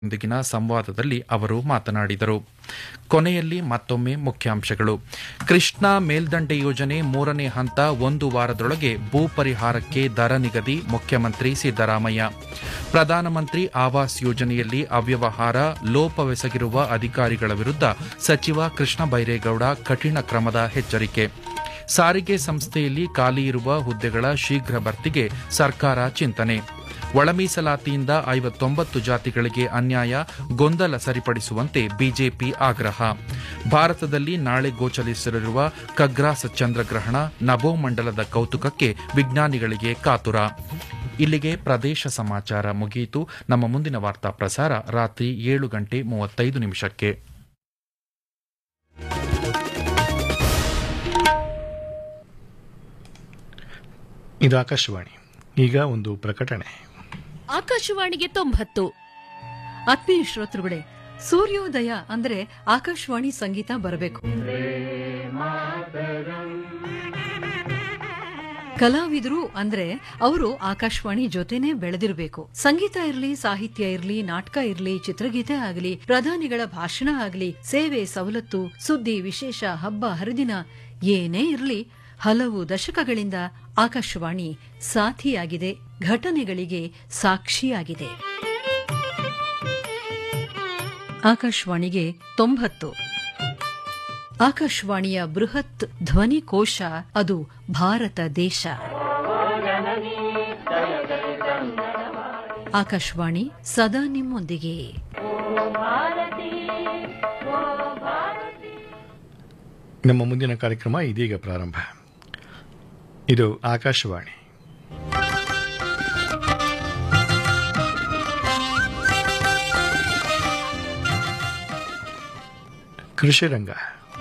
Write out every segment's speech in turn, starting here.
ಯೊಂದಿಗಿನ ಸಂವಾದದಲ್ಲಿ ಅವರು ಮಾತನಾಡಿದರು ಕೊನೆಯಲ್ಲಿ ಮತ್ತೊಮ್ಮೆ ಮುಖ್ಯಾಂಶಗಳು ಕೃಷ್ಣಾ ಮೇಲ್ದಂಡೆ ಯೋಜನೆ ಮೂರನೇ ಹಂತ ಒಂದು ವಾರದೊಳಗೆ ಭೂ ಪರಿಹಾರಕ್ಕೆ ದರ ನಿಗದಿ ಮುಖ್ಯಮಂತ್ರಿ ಸಿದ್ದರಾಮಯ್ಯ ಪ್ರಧಾನಮಂತ್ರಿ ಆವಾಸ್ ಯೋಜನೆಯಲ್ಲಿ ಅವ್ಯವಹಾರ ಲೋಪವೆಸಗಿರುವ ಅಧಿಕಾರಿಗಳ ವಿರುದ್ಧ ಸಚಿವ ಕೃಷ್ಣ ಬೈರೇಗೌಡ ಕಠಿಣ ಕ್ರಮದ ಎಚ್ಚರಿಕೆ ಸಾರಿಗೆ ಸಂಸ್ಥೆಯಲ್ಲಿ ಖಾಲಿ ಇರುವ ಹುದ್ದೆಗಳ ಶೀಘ್ರ ಭರ್ತಿಗೆ ಸರ್ಕಾರ ಚಿಂತನೆ ಒಳ ಮೀಸಲಾತಿಯಿಂದ ಐವತ್ತೊಂಬತ್ತು ಜಾತಿಗಳಿಗೆ ಅನ್ಯಾಯ ಗೊಂದಲ ಸರಿಪಡಿಸುವಂತೆ ಬಿಜೆಪಿ ಆಗ್ರಹ ಭಾರತದಲ್ಲಿ ನಾಳೆ ಗೋಚರಿಸಲಿರುವ ಖಗ್ರಾಸ ಚಂದ್ರಗ್ರಹಣ ನಭೋಮಂಡಲದ ಕೌತುಕಕ್ಕೆ ವಿಜ್ಞಾನಿಗಳಿಗೆ ಕಾತುರ ಇಲ್ಲಿಗೆ ಪ್ರದೇಶ ಸಮಾಚಾರ ಮುಗಿಯಿತು ನಮ್ಮ ಮುಂದಿನ ವಾರ್ತಾ ಪ್ರಸಾರ ರಾತ್ರಿ ಏಳು ಗಂಟೆ ಮೂವತ್ತೈದು ನಿಮಿಷಕ್ಕೆ ಇದು ಆಕಾಶವಾಣಿ ಈಗ ಒಂದು ಪ್ರಕಟಣೆ ಆಕಾಶವಾಣಿಗೆ ತೊಂಬತ್ತು ಆತ್ಮೀಯ ಶ್ರೋತೃಗಳೇ ಸೂರ್ಯೋದಯ ಅಂದ್ರೆ ಆಕಾಶವಾಣಿ ಸಂಗೀತ ಬರಬೇಕು ಕಲಾವಿದರು ಅಂದ್ರೆ ಅವರು ಆಕಾಶವಾಣಿ ಜೊತೆನೆ ಬೆಳೆದಿರಬೇಕು ಸಂಗೀತ ಇರಲಿ ಸಾಹಿತ್ಯ ಇರಲಿ ನಾಟಕ ಇರಲಿ ಚಿತ್ರಗೀತೆ ಆಗಲಿ ಪ್ರಧಾನಿಗಳ ಭಾಷಣ ಆಗಲಿ ಸೇವೆ ಸವಲತ್ತು ಸುದ್ದಿ ವಿಶೇಷ ಹಬ್ಬ ಹರಿದಿನ ಏನೇ ಇರಲಿ ಹಲವು ದಶಕಗಳಿಂದ ಆಕಾಶವಾಣಿ ಸಾಥಿಯಾಗಿದೆ ಘಟನೆಗಳಿಗೆ ಸಾಕ್ಷಿಯಾಗಿದೆ ಆಕಾಶವಾಣಿಗೆ ತೊಂಬತ್ತು ಆಕಾಶವಾಣಿಯ ಬೃಹತ್ ಧ್ವನಿಕೋಶ ಅದು ಭಾರತ ದೇಶ ಆಕಾಶವಾಣಿ ಸದಾ ನಿಮ್ಮೊಂದಿಗೆ ನಮ್ಮ ಮುಂದಿನ ಕಾರ್ಯಕ್ರಮ ಇದೀಗ ಪ್ರಾರಂಭ ಇದು ಆಕಾಶವಾಣಿ ಕೃಷಿ ರಂಗ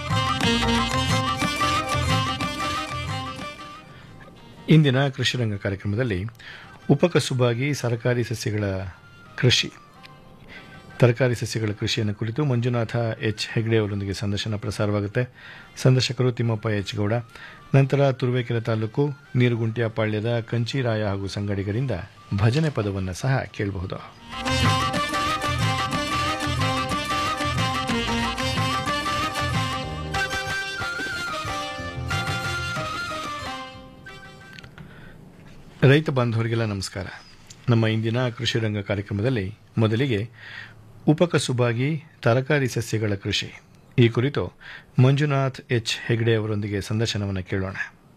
ಇಂದಿನ ಕೃಷಿ ರಂಗ ಕಾರ್ಯಕ್ರಮದಲ್ಲಿ ಉಪಕಸುಬಾಗಿ ಸರ್ಕಾರಿ ಸಸ್ಯಗಳ ಕೃಷಿ ತರಕಾರಿ ಸಸ್ಯಗಳ ಕೃಷಿಯನ್ನು ಕುರಿತು ಮಂಜುನಾಥ ಎಚ್ ಹೆಗ್ಡೆ ಅವರೊಂದಿಗೆ ಸಂದರ್ಶನ ಪ್ರಸಾರವಾಗುತ್ತೆ ಸಂದರ್ಶಕರು ತಿಮ್ಮಪ್ಪ ಎಚ್ ಗೌಡ ನಂತರ ತುರುವೇಕೆರೆ ತಾಲೂಕು ನೀರುಗುಂಟಿಯ ಪಾಳ್ಯದ ಕಂಚಿರಾಯ ಹಾಗೂ ಸಂಗಡಿಗರಿಂದ ಭಜನೆ ಪದವನ್ನು ಸಹ ಕೇಳಬಹುದು ರೈತ ಬಾಂಧವರಿಗೆಲ್ಲ ನಮಸ್ಕಾರ ನಮ್ಮ ಇಂದಿನ ಕೃಷಿ ರಂಗ ಕಾರ್ಯಕ್ರಮದಲ್ಲಿ ಮೊದಲಿಗೆ ಉಪಕಸುಬಾಗಿ ತರಕಾರಿ ಸಸ್ಯಗಳ ಕೃಷಿ ಈ ಕುರಿತು ಮಂಜುನಾಥ್ ಎಚ್ ಹೆಗ್ಡೆ ಅವರೊಂದಿಗೆ ಸಂದರ್ಶನವನ್ನು ಕೇಳೋಣ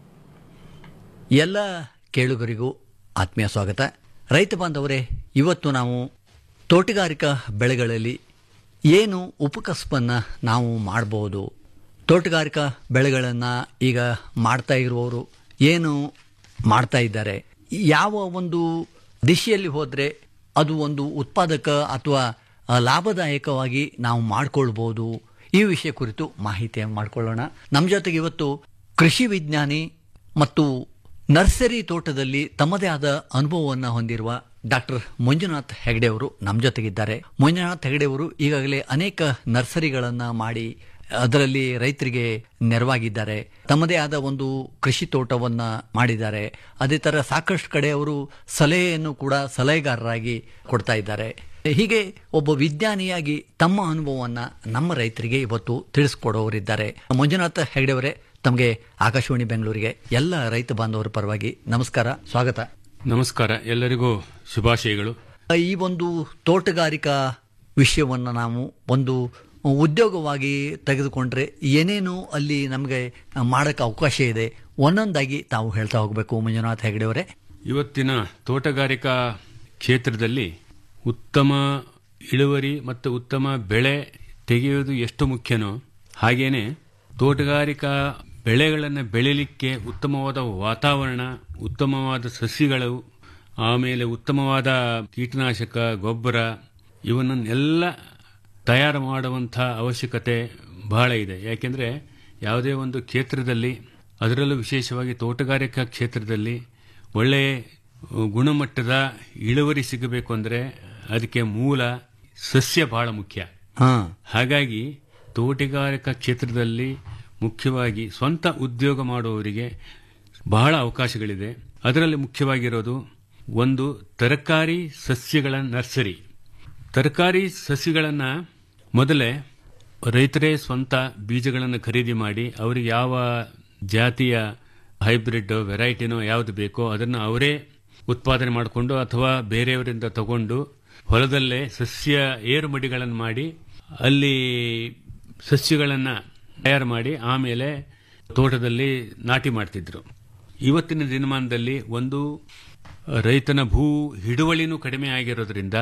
ಎಲ್ಲ ಕೇಳುಗರಿಗೂ ಆತ್ಮೀಯ ಸ್ವಾಗತ ರೈತ ಬಾಂಧವರೇ ಇವತ್ತು ನಾವು ತೋಟಗಾರಿಕಾ ಬೆಳೆಗಳಲ್ಲಿ ಏನು ಉಪಕಸಬನ್ನು ನಾವು ಮಾಡಬಹುದು ತೋಟಗಾರಿಕಾ ಬೆಳೆಗಳನ್ನು ಈಗ ಮಾಡ್ತಾ ಇರುವವರು ಏನು ಮಾಡ್ತಾ ಇದ್ದಾರೆ ಯಾವ ಒಂದು ದಿಶೆಯಲ್ಲಿ ಹೋದರೆ ಅದು ಒಂದು ಉತ್ಪಾದಕ ಅಥವಾ ಆ, ಲಾಭದಾಯಕವಾಗಿ ನಾವು ಮಾಡಿಕೊಳ್ಬೋದು ಈ ವಿಷಯ ಕುರಿತು ಮಾಹಿತಿಯನ್ನು ಮಾಡಿಕೊಳ್ಳೋಣ ನಮ್ಮ ಜೊತೆಗೆ ಇವತ್ತು ಕೃಷಿ ವಿಜ್ಞಾನಿ ಮತ್ತು ನರ್ಸರಿ ತೋಟದಲ್ಲಿ ತಮ್ಮದೇ ಆದ ಅನುಭವವನ್ನು ಹೊಂದಿರುವ ಡಾಕ್ಟರ್ ಮಂಜುನಾಥ್ ಹೆಗಡೆ ಅವರು ನಮ್ಮ ಜೊತೆಗಿದ್ದಾರೆ ಮಂಜುನಾಥ್ ಹೆಗಡೆ ಅವರು ಈಗಾಗಲೇ ಅನೇಕ ನರ್ಸರಿಗಳನ್ನು ಮಾಡಿ ಅದರಲ್ಲಿ ರೈತರಿಗೆ ನೆರವಾಗಿದ್ದಾರೆ ತಮ್ಮದೇ ಆದ ಒಂದು ಕೃಷಿ ತೋಟವನ್ನ ಮಾಡಿದ್ದಾರೆ ಅದೇ ತರ ಸಾಕಷ್ಟು ಕಡೆ ಅವರು ಸಲಹೆಯನ್ನು ಕೂಡ ಸಲಹೆಗಾರರಾಗಿ ಕೊಡ್ತಾ ಇದ್ದಾರೆ ಹೀಗೆ ಒಬ್ಬ ವಿಜ್ಞಾನಿಯಾಗಿ ತಮ್ಮ ಅನುಭವವನ್ನ ನಮ್ಮ ರೈತರಿಗೆ ಇವತ್ತು ತಿಳಿಸ್ಕೊಡೋರಿದ್ದಾರೆ ಮಂಜುನಾಥ ಹೆಗಡೆ ಅವರೇ ತಮಗೆ ಆಕಾಶವಾಣಿ ಬೆಂಗಳೂರಿಗೆ ಎಲ್ಲ ರೈತ ಬಾಂಧವರ ಪರವಾಗಿ ನಮಸ್ಕಾರ ಸ್ವಾಗತ ನಮಸ್ಕಾರ ಎಲ್ಲರಿಗೂ ಶುಭಾಶಯಗಳು ಈ ಒಂದು ತೋಟಗಾರಿಕಾ ವಿಷಯವನ್ನು ನಾವು ಒಂದು ಉದ್ಯೋಗವಾಗಿ ತೆಗೆದುಕೊಂಡ್ರೆ ಏನೇನು ಅಲ್ಲಿ ನಮಗೆ ಮಾಡೋಕ್ಕೆ ಅವಕಾಶ ಇದೆ ಒಂದೊಂದಾಗಿ ತಾವು ಹೇಳ್ತಾ ಹೋಗಬೇಕು ಮಂಜುನಾಥ್ ಹೆಗಡೆ ಅವರೇ ಇವತ್ತಿನ ತೋಟಗಾರಿಕಾ ಕ್ಷೇತ್ರದಲ್ಲಿ ಉತ್ತಮ ಇಳುವರಿ ಮತ್ತು ಉತ್ತಮ ಬೆಳೆ ತೆಗೆಯುವುದು ಎಷ್ಟು ಮುಖ್ಯನೋ ಹಾಗೇನೆ ತೋಟಗಾರಿಕಾ ಬೆಳೆಗಳನ್ನು ಬೆಳಿಲಿಕ್ಕೆ ಉತ್ತಮವಾದ ವಾತಾವರಣ ಉತ್ತಮವಾದ ಸಸಿಗಳು ಆಮೇಲೆ ಉತ್ತಮವಾದ ಕೀಟನಾಶಕ ಗೊಬ್ಬರ ಇವನ್ನೆಲ್ಲ ತಯಾರು ಮಾಡುವಂಥ ಅವಶ್ಯಕತೆ ಬಹಳ ಇದೆ ಯಾಕೆಂದರೆ ಯಾವುದೇ ಒಂದು ಕ್ಷೇತ್ರದಲ್ಲಿ ಅದರಲ್ಲೂ ವಿಶೇಷವಾಗಿ ತೋಟಗಾರಿಕಾ ಕ್ಷೇತ್ರದಲ್ಲಿ ಒಳ್ಳೆಯ ಗುಣಮಟ್ಟದ ಇಳುವರಿ ಸಿಗಬೇಕು ಅಂದರೆ ಅದಕ್ಕೆ ಮೂಲ ಸಸ್ಯ ಬಹಳ ಮುಖ್ಯ ಹಾ ಹಾಗಾಗಿ ತೋಟಗಾರಿಕಾ ಕ್ಷೇತ್ರದಲ್ಲಿ ಮುಖ್ಯವಾಗಿ ಸ್ವಂತ ಉದ್ಯೋಗ ಮಾಡುವವರಿಗೆ ಬಹಳ ಅವಕಾಶಗಳಿದೆ ಅದರಲ್ಲಿ ಮುಖ್ಯವಾಗಿರೋದು ಒಂದು ತರಕಾರಿ ಸಸ್ಯಗಳ ನರ್ಸರಿ ತರಕಾರಿ ಸಸಿಗಳನ್ನು ಮೊದಲೇ ರೈತರೇ ಸ್ವಂತ ಬೀಜಗಳನ್ನು ಖರೀದಿ ಮಾಡಿ ಅವರಿಗೆ ಯಾವ ಜಾತಿಯ ಹೈಬ್ರಿಡ್ ವೆರೈಟಿನೋ ಯಾವುದು ಬೇಕೋ ಅದನ್ನು ಅವರೇ ಉತ್ಪಾದನೆ ಮಾಡಿಕೊಂಡು ಅಥವಾ ಬೇರೆಯವರಿಂದ ತಗೊಂಡು ಹೊಲದಲ್ಲೇ ಸಸ್ಯ ಏರು ಮಡಿಗಳನ್ನು ಮಾಡಿ ಅಲ್ಲಿ ಸಸ್ಯಗಳನ್ನು ತಯಾರು ಮಾಡಿ ಆಮೇಲೆ ತೋಟದಲ್ಲಿ ನಾಟಿ ಮಾಡ್ತಿದ್ರು ಇವತ್ತಿನ ದಿನಮಾನದಲ್ಲಿ ಒಂದು ರೈತನ ಭೂ ಹಿಡುವಳಿನೂ ಕಡಿಮೆ ಆಗಿರೋದ್ರಿಂದ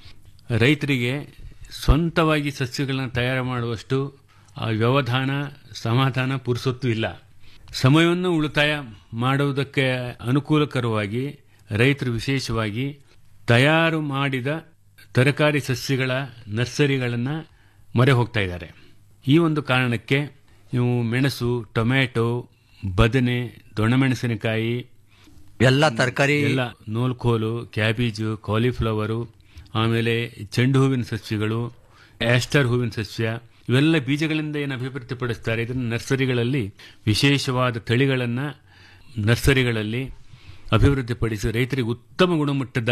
ರೈತರಿಗೆ ಸ್ವಂತವಾಗಿ ಸಸ್ಯಗಳನ್ನು ತಯಾರು ಮಾಡುವಷ್ಟು ಆ ವ್ಯವಧಾನ ಸಮಾಧಾನ ಪುರುಸೊತ್ತು ಇಲ್ಲ ಸಮಯವನ್ನು ಉಳಿತಾಯ ಮಾಡುವುದಕ್ಕೆ ಅನುಕೂಲಕರವಾಗಿ ರೈತರು ವಿಶೇಷವಾಗಿ ತಯಾರು ಮಾಡಿದ ತರಕಾರಿ ಸಸ್ಯಗಳ ನರ್ಸರಿಗಳನ್ನು ಮೊರೆ ಹೋಗ್ತಾ ಇದ್ದಾರೆ ಈ ಒಂದು ಕಾರಣಕ್ಕೆ ನೀವು ಮೆಣಸು ಟೊಮ್ಯಾಟೊ ಬದನೆ ದೊಣಮೆಣಸಿನಕಾಯಿ ಎಲ್ಲ ತರಕಾರಿ ಎಲ್ಲ ನೂಲ್ಕೋಲು ಕ್ಯಾಬೇಜು ಕಾಲಿಫ್ಲವರು ಆಮೇಲೆ ಚೆಂಡು ಹೂವಿನ ಸಸ್ಯಗಳು ಆಸ್ಟರ್ ಹೂವಿನ ಸಸ್ಯ ಇವೆಲ್ಲ ಬೀಜಗಳಿಂದ ಏನು ಅಭಿವೃದ್ಧಿಪಡಿಸ್ತಾರೆ ಇದನ್ನು ನರ್ಸರಿಗಳಲ್ಲಿ ವಿಶೇಷವಾದ ತಳಿಗಳನ್ನು ನರ್ಸರಿಗಳಲ್ಲಿ ಅಭಿವೃದ್ಧಿಪಡಿಸಿ ರೈತರಿಗೆ ಉತ್ತಮ ಗುಣಮಟ್ಟದ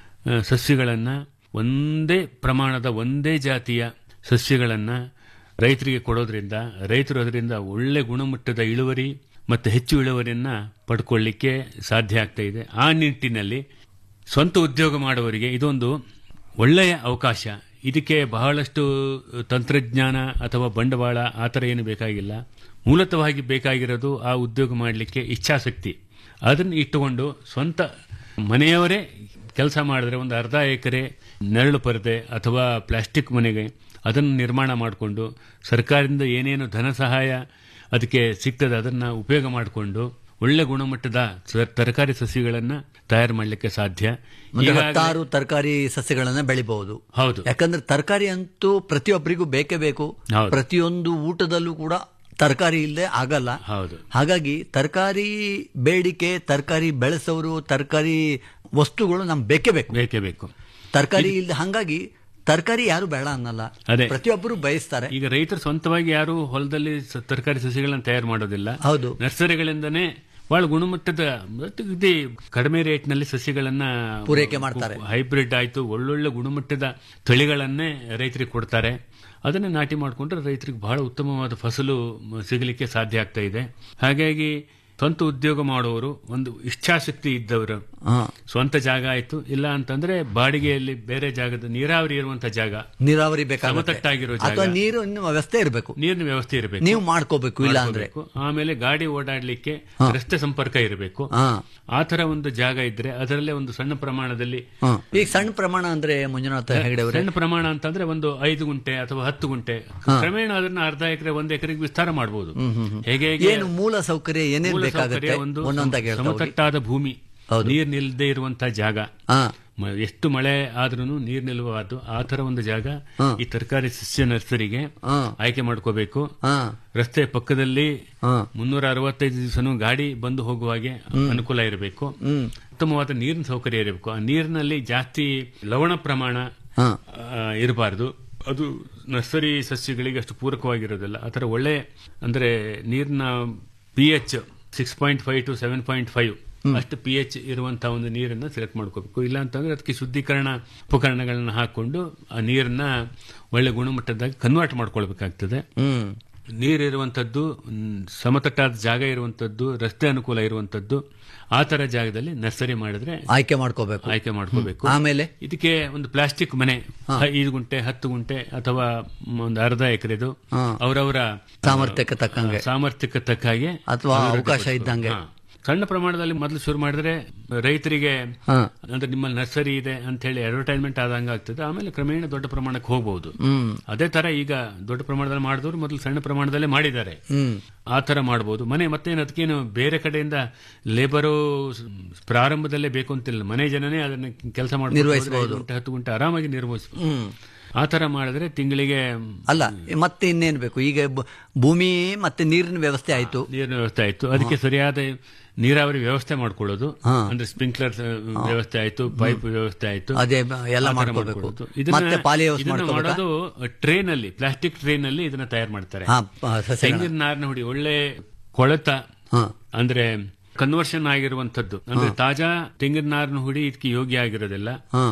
ಸಸ್ಯಗಳನ್ನು ಒಂದೇ ಪ್ರಮಾಣದ ಒಂದೇ ಜಾತಿಯ ಸಸ್ಯಗಳನ್ನು ರೈತರಿಗೆ ಕೊಡೋದ್ರಿಂದ ರೈತರು ಅದರಿಂದ ಒಳ್ಳೆ ಗುಣಮಟ್ಟದ ಇಳುವರಿ ಮತ್ತು ಹೆಚ್ಚು ಇಳುವರಿಯನ್ನು ಪಡ್ಕೊಳ್ಳಿಕ್ಕೆ ಸಾಧ್ಯ ಆಗ್ತಾ ಇದೆ ಆ ನಿಟ್ಟಿನಲ್ಲಿ ಸ್ವಂತ ಉದ್ಯೋಗ ಮಾಡುವವರಿಗೆ ಇದೊಂದು ಒಳ್ಳೆಯ ಅವಕಾಶ ಇದಕ್ಕೆ ಬಹಳಷ್ಟು ತಂತ್ರಜ್ಞಾನ ಅಥವಾ ಬಂಡವಾಳ ಆ ಥರ ಏನು ಬೇಕಾಗಿಲ್ಲ ಮೂಲತವಾಗಿ ಬೇಕಾಗಿರೋದು ಆ ಉದ್ಯೋಗ ಮಾಡಲಿಕ್ಕೆ ಇಚ್ಛಾಶಕ್ತಿ ಅದನ್ನು ಇಟ್ಟುಕೊಂಡು ಸ್ವಂತ ಮನೆಯವರೇ ಕೆಲಸ ಮಾಡಿದ್ರೆ ಒಂದು ಅರ್ಧ ಎಕರೆ ನೆರಳು ಪರದೆ ಅಥವಾ ಪ್ಲಾಸ್ಟಿಕ್ ಮನೆಗೆ ಅದನ್ನು ನಿರ್ಮಾಣ ಮಾಡಿಕೊಂಡು ಸರ್ಕಾರದಿಂದ ಏನೇನು ಧನ ಸಹಾಯ ಅದಕ್ಕೆ ಸಿಗ್ತದೆ ಅದನ್ನು ಉಪಯೋಗ ಮಾಡಿಕೊಂಡು ಒಳ್ಳೆ ಗುಣಮಟ್ಟದ ತರ- ತರಕಾರಿ ಸಸಿಗಳನ್ನು ತಯಾರು ಮಾಡಲಿಕ್ಕೆ ಸಾಧ್ಯ ಒಂದು ಈಗಾಗಲೇ- ಹತ್ತಾರು ತರಕಾರಿ ಸಸ್ಯಗಳನ್ನ ಬೆಳಿಬಹುದು ಹೌದು ಯಾಕಂದ್ರೆ ತರಕಾರಿ ಅಂತೂ ಪ್ರತಿಯೊಬ್ಬರಿಗೂ ಬೇಕೇ ಬೇಕು ಹೌದು. ಪ್ರತಿಯೊಂದು ಊಟದಲ್ಲೂ ಕೂಡ ತರಕಾರಿ ಇಲ್ಲದೆ ಆಗಲ್ಲ ಹೌದು ಹಾಗಾಗಿ ತರಕಾರಿ ಬೇಡಿಕೆ ತರಕಾರಿ ಬೆಳೆಸೋರು ತರಕಾರಿ ವಸ್ತುಗಳು ನಮ್ಗೆ ಬೇಕೇ ಬೇಕು ಬೇಕೇ ಬೇಕು ತರಕಾರಿ ಇಲ್ಲದೆ ಹಾಗಾಗಿ ತರಕಾರಿ ಯಾರು ಬೇಡ ಅನ್ನಲ್ಲ ಅದೇ. ಪ್ರತಿಯೊಬ್ಬರು ಬಯಸ್ತಾರೆ ಈಗ ರೈತರು ಸ್ವಂತವಾಗಿ ಯಾರು ಹೊಲದಲ್ಲಿ ಸ- ತರಕಾರಿ ಸಸಿಗಳನ್ನು ತಯಾರು ಮಾಡೋದಿಲ್ಲ ಹೌದು ನರ್ಸರಿಗಳಿಂದನೇ ಬಹಳ ಗುಣಮಟ್ಟದ ಮತ್ತು ಇದೇ ಕಡಿಮೆ ರೇಟ್ನಲ್ಲಿ ಸಸಿಗಳನ್ನ ಪೂರೈಕೆ ಮಾಡ್ತಾರೆ. ಹೈಬ್ರಿಡ್ ಆಯ್ತು ಒಳ್ಳೊಳ್ಳೆ ಗುಣಮಟ್ಟದ ತಳಿಗಳನ್ನೇ ರೈತರಿಗೆ ಕೊಡ್ತಾರೆ ಅದನ್ನೇ ನಾಟಿ ಮಾಡಿಕೊಂಡ್ರೆ ರೈತರಿಗೆ ಬಹಳ ಉತ್ತಮವಾದ ಫಸಲು ಮ- ಸಿಗಲಿಕ್ಕೆ ಸಾಧ್ಯ ಆಗ್ತಾ ಇದೆ ಹಾಗಾಗಿ ಸ್ವಂತ ಉದ್ಯೋಗ ಮಾಡುವವರು ಒಂದು ಇಚ್ಛಾಶಕ್ತಿ ಇದ್ದವರು ಹಾ. ಸ್ವಂತ ಜಾಗ ಆಯ್ತು ಇಲ್ಲ ಅಂತಂದ್ರೆ ಬಾಡಿಗೆಯಲ್ಲಿ ಬೇರೆ ಜಾಗದ ನೀರಾವರಿ ಇರುವಂತ ಜಾಗ ನೀರಾವರಿ ಬೇಕಾಗುತ್ತೆ ಸಮತಟ್ಟಾಗಿರೋ ಜಾಗ. ಅಥವಾ ನೀರು ಇನ್ನು ವ್ಯವಸ್ಥೆ ಇರಬೇಕು ನೀರಿನ ವ್ಯವಸ್ಥೆ ಇರಬೇಕು ನೀವು ಮಾಡ್ಕೋಬೇಕು ಇಲ್ಲ ಅಂದ್ರೆ ಮಾಡ್ಕೋಬೇಕು. ಆಮೇಲೆ ಗಾಡಿ ಓಡಾಡ್ಲಿಕ್ಕೆ ರಸ್ತೆ ಸಂಪರ್ಕ ಇರಬೇಕು ಹಾ ಆ ತರ ಒಂದು ಜಾಗ ಇದ್ರೆ ಅದರಲ್ಲೇ ಒಂದು ಸಣ್ಣ ಪ್ರಮಾಣದಲ್ಲಿ ಹಾ. ಈಗ ಸಣ್ಣ ಪ್ರಮಾಣ ಅಂದ್ರೆ ಮಂಜುನಾಥ ಹೆಗಡೆ ಅವರೇ ಸಣ್ಣ ಪ್ರಮಾಣ ಅಂತಂದ್ರೆ ಒಂದು ಐದು ಗುಂಟೆ ಅಥವಾ ಹತ್ತು ಗುಂಟೆ ಕ್ರಮೇಣ ಅದನ್ನ ಅರ್ಧ ಎಕರೆ ಒಂದು ಎಕರೆಗೆ ವಿಸ್ತಾರ ಮಾಡಬಹುದು ಹೇಗೆ ಹೇಗೆ ಏನು ಮೂಲ ಸೌಕರ್ಯ ಏನೇನ್ ಮೂಲ ಬೇಕಾಗುತ್ತೆ ಸೌಕರ್ಯ ಒಂದು ಒಂದೊಂದಾಗಿ ಹೇಳ್ತಾ ಹೋಗಿ. ಸಮತಟ್ಟಾದ ಭೂಮಿ ಹೌದು. ನೀರ್ ನಿಲ್ದೇ ಇರುವಂತಹ ಜಾಗ ಹಾ ಮ- ಎಷ್ಟು ಮಳೆ ಆದ್ರೂ ನೀರ್ ನಿಲ್ಲಬಾರ್ದು ಆ ತರ ಒಂದು ಜಾಗ ಹಾ. ಈ ತರಕಾರಿ ಸಸ್ಯ ನರ್ಸರಿಗೆ ಹಾ ಆಯ್ಕೆ ಮಾಡ್ಕೋಬೇಕು ಹಾ ರಸ್ತೆ ಪಕ್ಕದಲ್ಲಿ ಹಾ ಮುನ್ನೂರ ಅರವತ್ತೈದು ದಿವಸನೂ ಗಾಡಿ ಬಂದು ಹೋಗುವ ಹಾಗೆ ಅನುಕೂಲ ಇರಬೇಕು ಹ್ಮ್ ಉತ್ತಮವಾದ ನೀರಿನ ಸೌಕರ್ಯ ಇರಬೇಕು ಆ ನೀರಿನಲ್ಲಿ ಜಾಸ್ತಿ ಲವಣ ಪ್ರಮಾಣ ಹಾ ಇರಬಾರ್ದು ಅದು ನರ್ಸರಿ ಸಸ್ಯಗಳಿಗೆ ಅಷ್ಟು ಪೂರಕವಾಗಿರೋದಿಲ್ಲ ಆ ಥರ ಒಳ್ಳೆ ಅಂದ್ರೆ ನೀರಿನ P H six point five to seven point five ಅಷ್ಟು ಪಿ ಎಚ್ ಇರುವಂತಹ ಒಂದು ನೀರನ್ನ ಸೆಲೆಕ್ಟ್ ಮಾಡ್ಕೋಬೇಕು ಇಲ್ಲ ಅಂತಂದ್ರೆ ಅದಕ್ಕೆ ಶುದ್ಧೀಕರಣ ಉಪಕರಣಗಳನ್ನ ಹಾಕೊಂಡು ಆ ನೀರನ್ನ ಒಳ್ಳೆ ಗುಣಮಟ್ಟದಾಗ ಕನ್ವರ್ಟ್ ಮಾಡ್ಕೊಳ್ಬೇಕಾಗ್ತದೆ ಹ್ಮ್ ನೀರಿರುವಂಥದ್ದು ಮ್, ಸಮತಟ್ಟಾದ ಜಾಗ ಇರುವಂಥದ್ದು ರಸ್ತೆ ಅನುಕೂಲ ಇರುವಂಥದ್ದು ಆ ತರ ಜಾಗದಲ್ಲಿ ನರ್ಸರಿ ಮಾಡಿದ್ರೆ ಆಯ್ಕೆ ಮಾಡ್ಕೋಬೇಕು ಆಯ್ಕೆ ಮಾಡ್ಕೋಬೇಕು ಆಮೇಲೆ ಇದಕ್ಕೆ ಒಂದು ಪ್ಲಾಸ್ಟಿಕ್ ಮನೆ ಐದು ಗುಂಟೆ ಹತ್ತು ಗುಂಟೆ ಅಥವಾ ಮ್, ಒಂದು ಅರ್ಧ ಎಕರೆದು ಹಾ. ಅವರವರ ಸಾಮರ್ಥ್ಯಕ್ಕೆ ತಕ್ಕಂಗೆ ಸಾಮರ್ಥ್ಯಕ್ಕೆ ತಕ್ಕ ಹಾಗೆ ಅಥವಾ ಅಭಿವೃದ್ಧಿ ಅವಕಾಶ ಪಡಿಸ್ಬೇಕು. ಇದ್ದಂಗೆ. ಹಾ. ಸಣ್ಣ ಪ್ರಮಾಣದಲ್ಲಿ ಮೊದಲು ಶುರು ಮಾಡಿದ್ರೆ ರೈತರಿಗೆ ಹಾ ಅಂದ್ರೆ ನಿಮ್ಮಲ್ಲಿ ನರ್ಸರಿ ಇದೆ ಅಂತ ಹೇಳಿ ಅಡ್ವರ್ಟೈಸ್ಮೆಂಟ್ ಆದಂಗ ಆಗ್ತದೆ ಆಮೇಲೆ ಕ್ರಮೇಣ ದೊಡ್ಡ ಪ್ರಮಾಣಕ್ಕೆ ಹೋಗಬಹುದು ಹ್ಮ್ ಅದೇ ತರ ಈಗ ದೊಡ್ಡ ಪ್ರಮಾಣದಲ್ಲಿ ಮಾಡಿದವರು ಮೊದಲು ಸಣ್ಣ ಪ್ರಮಾಣದಲ್ಲೇ ಮಾಡಿದ್ದಾರೆ ಹ್ಮ್ ಆ ತರ ಮಾಡಬಹುದು ಮನೆ ಮತ್ತೇನು ಅದಕ್ಕೇನು ಬೇರೆ ಕಡೆಯಿಂದ ಲೇಬರು ಪ್ರಾರಂಭದಲ್ಲೇ ಬೇಕು ಅಂತಿಲ್ಲ ಮನೆ ಜನನೇ ಅದನ್ನ ಕೆಲಸ ನಿರ್ವಹಿಸ್ಬೋದು. ಗಂಟೆ ಹತ್ತು ಗಂಟೆ ಆರಾಮಾಗಿ ನಿರ್ವಹಿಸಬಹುದು ಹ್ಮ್ ಆ ತರ ಮಾಡಿದ್ರೆ ತಿಂಗಳಿಗೆ ಅಲ್ಲ ಮತ್ತೆ ಇನ್ನೇನ್ ಬೇಕು ಈಗ ಬ- ಭೂಮಿ ಮತ್ತೆ ನೀರಿನ ವ್ಯವಸ್ಥೆ ಆಯ್ತು ನೀರಿನ ವ್ಯವಸ್ಥೆ ಆಯ್ತು ಅದಕ್ಕೆ ಸರಿಯಾದ ನೀರಾವರಿ ವ್ಯವಸ್ಥೆ ಮಾಡ್ಕೊಳ್ಳೋದು ಹಾ. ಅಂದ್ರೆ ಸ್ಪ್ರಿಂಕ್ಲರ್ ವ್ಯವಸ್ಥೆ ಆಯ್ತು ಪೈಪ್ ವ್ಯವಸ್ಥೆ ಆಯ್ತು ಅದೇ ಬ- ಎಲ್ಲ ಆ ತರ ಮಾಡ್ಕೋಬೇಕು ಮಾಡ್ಕೊಳ್ಳೋದು. ಇದನ್ನ- ಮತ್ತೆ ಪಾಲಿ ಹೌಸ್ ಇದನ್ನ ಮಾಡ್ಕೋಬೇಕಾ? ಮಾಡೋದು ಟ್ರೇನ್ ಅಲ್ಲಿ ಪ್ಲಾಸ್ಟಿಕ್ ಟ್ರೇನ್ ಅಲ್ಲಿ ಇದನ್ನ ತಯಾರು ಮಾಡ್ತಾರೆ ಹಾ ಪ- ಸಸ್ಯಗಳ. ತೆಂಗಿನ ನಾರಿನ ಹುಡಿ ಒಳ್ಳೆ ಕೊಳೆತ ಹಾ ಅಂದ್ರೆ ಕನ್ವರ್ಷನ್ ಆಗಿರುವಂತದ್ದು ಅಂದ್ರೆ ತಾಜಾ ತೆಂಗಿನ ನಾರಿನ ಹುಡಿ ಇದಕ್ಕೆ ಯೋಗ್ಯ ಆಗಿರೋದಿಲ್ಲ ಹಾ